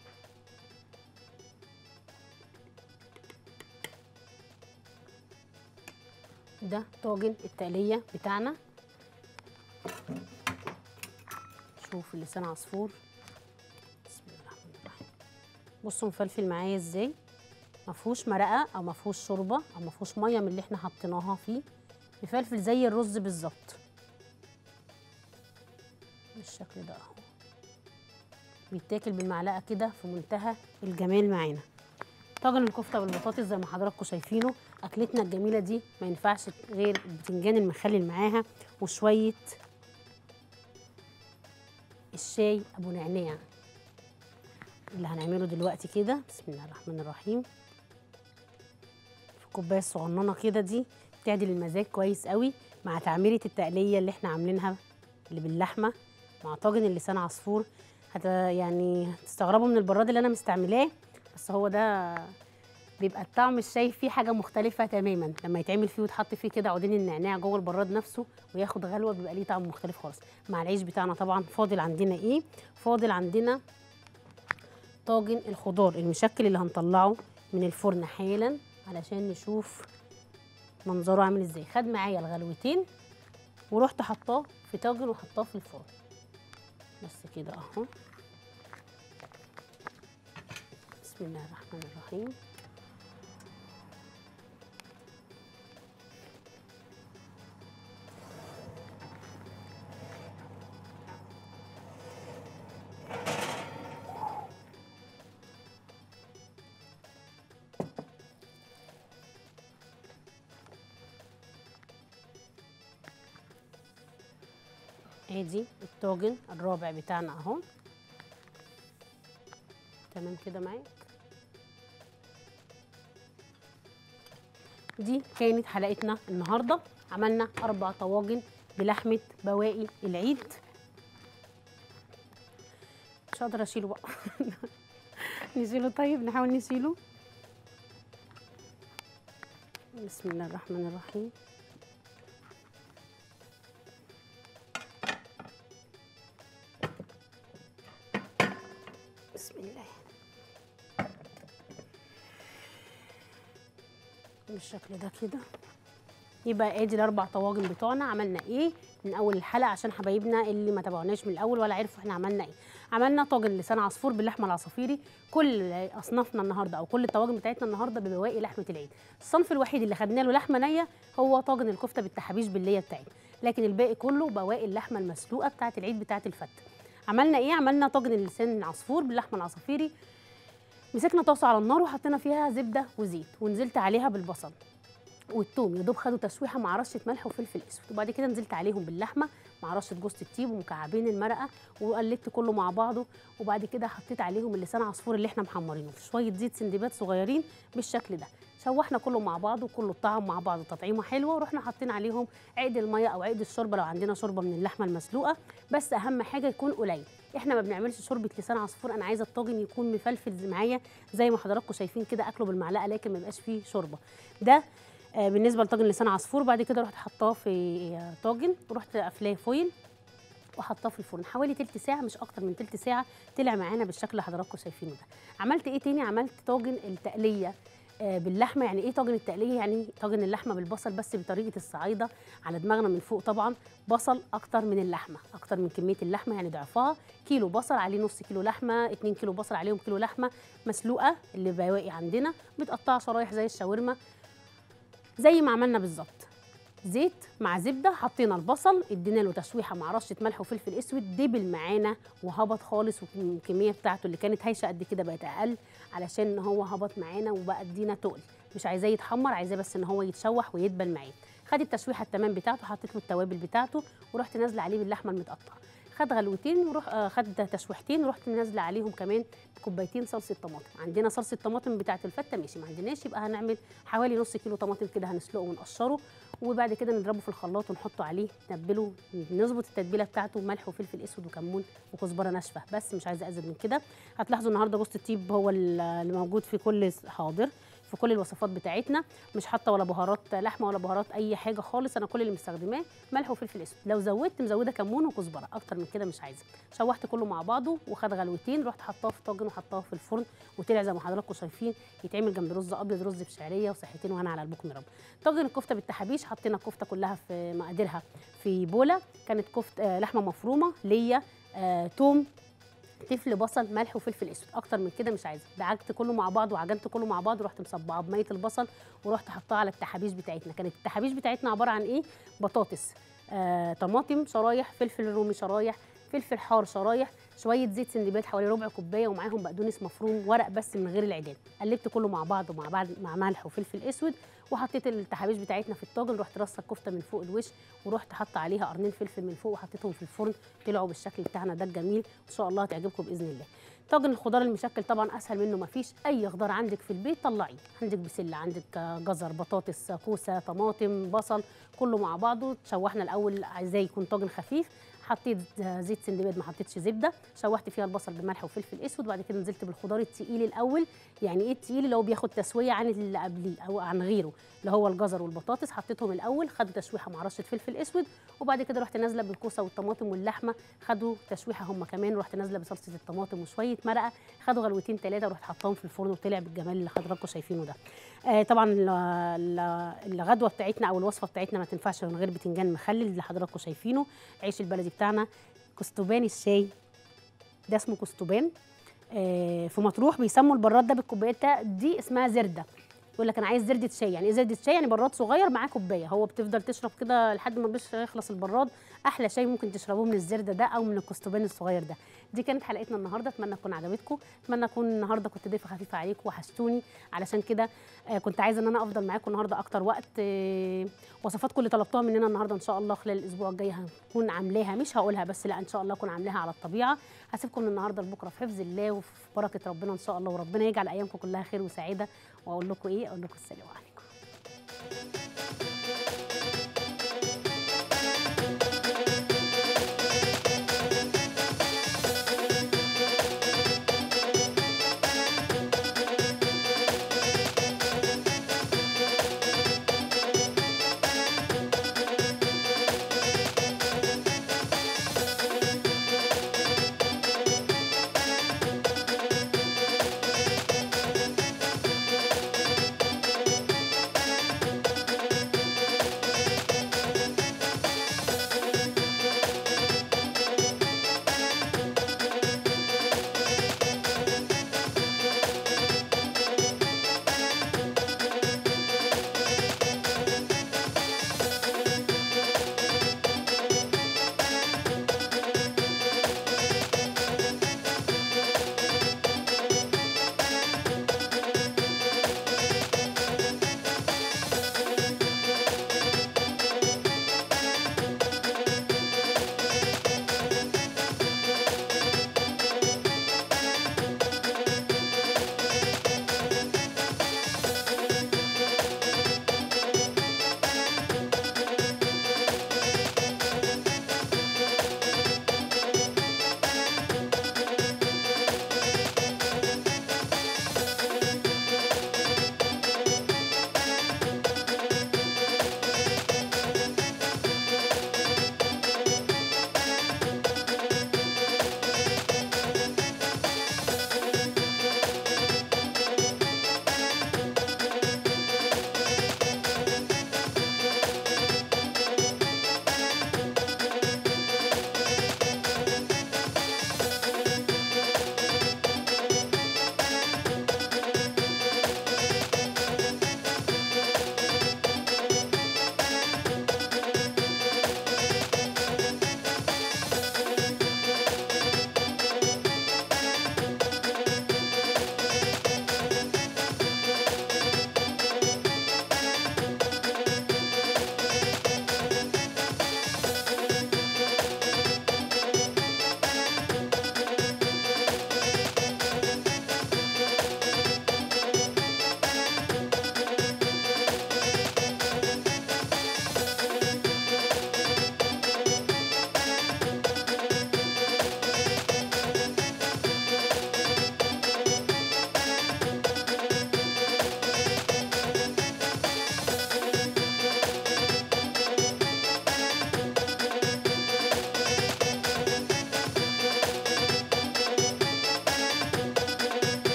ده طاجن التقلية بتاعنا شوف اللسان عصفور بسم الله الرحمن الرحيم بصوا مفلفل معايا ازاي مفهوش مرقه او مفهوش شوربه او مفهوش ميه من اللي احنا حطيناها فيه مفلفل زي الرز بالظبط بالشكل ده اهو بيتاكل بالمعلقه كده في منتهى الجمال معانا طاجن الكفته بالبطاطس زي ما حضراتكم شايفينه اكلتنا الجميله دي ما ينفعش غير البتنجان المخلل معاها وشويه الشاي ابو نعناع اللي هنعمله دلوقتي كده بسم الله الرحمن الرحيم في الكوبايه الصغننه كده دي تعدل المزاج كويس قوي مع تعميره التقليه اللي احنا عاملينها اللي باللحمه مع طاجن اللسان عصفور هت يعني هتستغربوا من البراد اللي انا مستعملاه بس هو ده بيبقى الطعم الشاي فيه حاجه مختلفه تماما لما يتعمل فيه وتحط فيه كده عودين النعناع جوه البراد نفسه وياخد غلوه بيبقى ليه طعم مختلف خالص مع العيش بتاعنا طبعا فاضل عندنا ايه فاضل عندنا طاجن الخضار المشكل اللي هنطلعه من الفرن حالا علشان نشوف منظره عامل ازاي خد معايا الغلوتين ورحت حطاه في طاجن وحطاه في الفرن بس كده اهو بسم الله الرحمن الرحيم ادي الطاجن الرابع بتاعنا اهو تمام كده معاك دي كانت حلقتنا النهارده عملنا اربع طواجن بلحمه بواقي العيد مش هقدر اشيله بقى نشيله طيب نحاول نشيله بسم الله الرحمن الرحيم بسم الله بالشكل ده كده يبقى ادي الاربع طواجن بتوعنا عملنا ايه من اول الحلقه عشان حبايبنا اللي ما تابعوناش من الاول ولا عرفوا احنا عملنا ايه عملنا طاجن لسان عصفور باللحمه العصافيري كل اصنافنا النهارده او كل الطواجن بتاعتنا النهارده ببواقي لحمه العيد الصنف الوحيد اللي خدنا له لحمه نيه هو طاجن الكفته بالتحابيش بالليه بتاعتنا لكن الباقي كله بواقي اللحمه المسلوقه بتاعه العيد بتاعه الفته عملنا ايه عملنا طاجن اللسان العصفور باللحمه العصافيري مسكنا طاسه على النار وحطينا فيها زبده وزيت ونزلت عليها بالبصل والثوم يا دوب خدوا تشويحه مع رشه ملح وفلفل اسود وبعد كده نزلت عليهم باللحمه مع رشه جوز الطيب ومكعبين المرقه وقلبت كله مع بعضه وبعد كده حطيت عليهم اللسان عصفور اللي احنا محمرينه في شويه زيت سندبات صغيرين بالشكل ده شوحنا كله مع بعضه وكله اتطعم مع بعضه تطعيمه حلوه ورحنا حاطين عليهم عقد الميه او عقد الشوربه لو عندنا شوربه من اللحمه المسلوقه بس اهم حاجه يكون قليل احنا ما بنعملش شوربه لسان عصفور انا عايزه الطاجن يكون مفلفل معايا زي ما حضراتكم شايفين كده اكله بالمعلقه لكن ما يبقاش فيه شوربه ده آه، بالنسبه لطاجن لسان عصفور بعد كده رحت حطاه في آه، طاجن ورحت قافلاه فويل وحطاه في الفرن حوالي تلت ساعه مش اكتر من تلت ساعه طلع معانا بالشكل اللي حضراتكم شايفينه ده عملت ايه تاني عملت طاجن التقليه آه، باللحمه يعني ايه طاجن التقليه يعني طاجن اللحمه بالبصل بس بطريقه الصعايده على دماغنا من فوق طبعا بصل اكتر من اللحمه اكتر من كميه اللحمه يعني ضعفها كيلو بصل عليه نص كيلو لحمه 2 كيلو بصل عليهم كيلو لحمه مسلوقه اللي بواقي عندنا متقطعه شرايح زي الشاورما زي ما عملنا بالظبط زيت مع زبده حطينا البصل ادينا له تشويحه مع رشه ملح وفلفل اسود دبل معانا وهبط خالص والكميه بتاعته اللي كانت هايشه قد كده بقت اقل علشان ان هو هبط معانا وبقى ادينا تقل مش عايزاه يتحمر عايزاه بس ان هو يتشوح ويدبل معايا خد التشويحه التمام بتاعته حطيت له التوابل بتاعته ورحت نازله عليه باللحمه المتقطعه خد غلوتين وروح آه خد تشويحتين ورحت نازله عليهم كمان كوبايتين صلصه طماطم عندنا صلصه طماطم بتاعه الفته ماشي ما عندناش يبقى هنعمل حوالي نص كيلو طماطم كده هنسلقه ونقشره وبعد كده نضربه في الخلاط ونحطه عليه نتبله نظبط التتبيله بتاعته ملح وفلفل اسود وكمون وكزبره ناشفه بس مش عايزه ازيد من كده هتلاحظوا النهارده جوز الطيب هو اللي موجود في كل حاضر في كل الوصفات بتاعتنا مش حاطه ولا بهارات لحمه ولا بهارات اي حاجه خالص انا كل اللي مستخدماه ملح وفلفل اسود لو زودت مزوده كمون وكزبره اكتر من كده مش عايزه شوحت كله مع بعضه وخد غلوتين رحت حطاه في طاجن وحطاه في الفرن وطلع زي ما حضراتكم شايفين يتعمل جنب رز ابيض رز بشعريه وصحتين وهنا على قلبكم يا رب طاجن الكفته بالتحابيش حطينا الكفته كلها في مقاديرها في بوله كانت كفته آه لحمه مفرومه ليا آه توم تفل بصل ملح وفلفل اسود اكتر من كده مش عايزه دعكت كله مع بعض وعجنت كله مع بعض ورحت مصبعه بميه البصل ورحت حطاه على التحابيش بتاعتنا كانت التحابيش بتاعتنا عباره عن ايه بطاطس آه، طماطم شرايح فلفل رومي شرايح فلفل حار شرايح شويه زيت سندباد حوالي ربع كوبايه ومعاهم بقدونس مفروم ورق بس من غير العيدان قلبت كله مع بعض ومع بعض مع ملح وفلفل اسود وحطيت التحابيش بتاعتنا في الطاجن رحت رصه الكفته من فوق الوش ورحت حاطه عليها قرنين فلفل من فوق وحطيتهم في الفرن طلعوا بالشكل بتاعنا ده الجميل ان شاء الله هتعجبكم باذن الله طاجن الخضار المشكل طبعا اسهل منه مفيش اي خضار عندك في البيت طلعيه عندك بسله عندك جزر بطاطس كوسه طماطم بصل كله مع بعضه تشوحنا الاول عايزاه يكون طاجن خفيف حطيت زيت سندباد ما حطيتش زبده شوحت فيها البصل بملح وفلفل اسود وبعد كده نزلت بالخضار التقيل الاول يعني ايه التقيل اللي هو بياخد تسويه عن اللي قبليه او عن غيره اللي هو الجزر والبطاطس حطيتهم الاول خدوا تشويحه مع رشه فلفل اسود وبعد كده رحت نازله بالكوسه والطماطم واللحمه خدوا تشويحه هم كمان رحت نازله بصلصه الطماطم وشويه مرقه خدوا غلوتين ثلاثه ورحت حطاهم في الفرن وطلع بالجمال اللي حضراتكم شايفينه ده آه طبعا ال- ال- الغدوه بتاعتنا او الوصفه بتاعتنا ما تنفعش من غير بتنجان مخلل اللي حضراتكم شايفينه العيش البلدي بتاعنا كستوبان الشاي ده اسمه كستوبان آه في مطروح بيسموا البراد ده بالكوبايات ده- دي اسمها زرده يقول لك انا عايز زردة شاي يعني ايه زردة شاي يعني براد صغير معاه كوبايه هو بتفضل تشرب كده لحد ما بيش يخلص البراد احلى شاي ممكن تشربوه من الزردة ده او من الكستوبان الصغير ده دي كانت حلقتنا النهارده اتمنى تكون عجبتكم اتمنى اكون النهارده كنت ضيفه خفيفه عليكم وحشتوني علشان كده آه، كنت عايزه ان انا افضل معاكم النهارده اكتر وقت آه، وصفاتكم اللي طلبتوها مننا النهارده ان شاء الله خلال الاسبوع الجاي هنكون عاملاها مش هقولها بس لا ان شاء الله اكون عاملاها على الطبيعه هسيبكم من النهارده لبكره في حفظ الله وفي بركه ربنا ان شاء الله وربنا يجعل ايامكم كلها خير وسعاده واقول لكم ايه اقول لكم السلام عليكم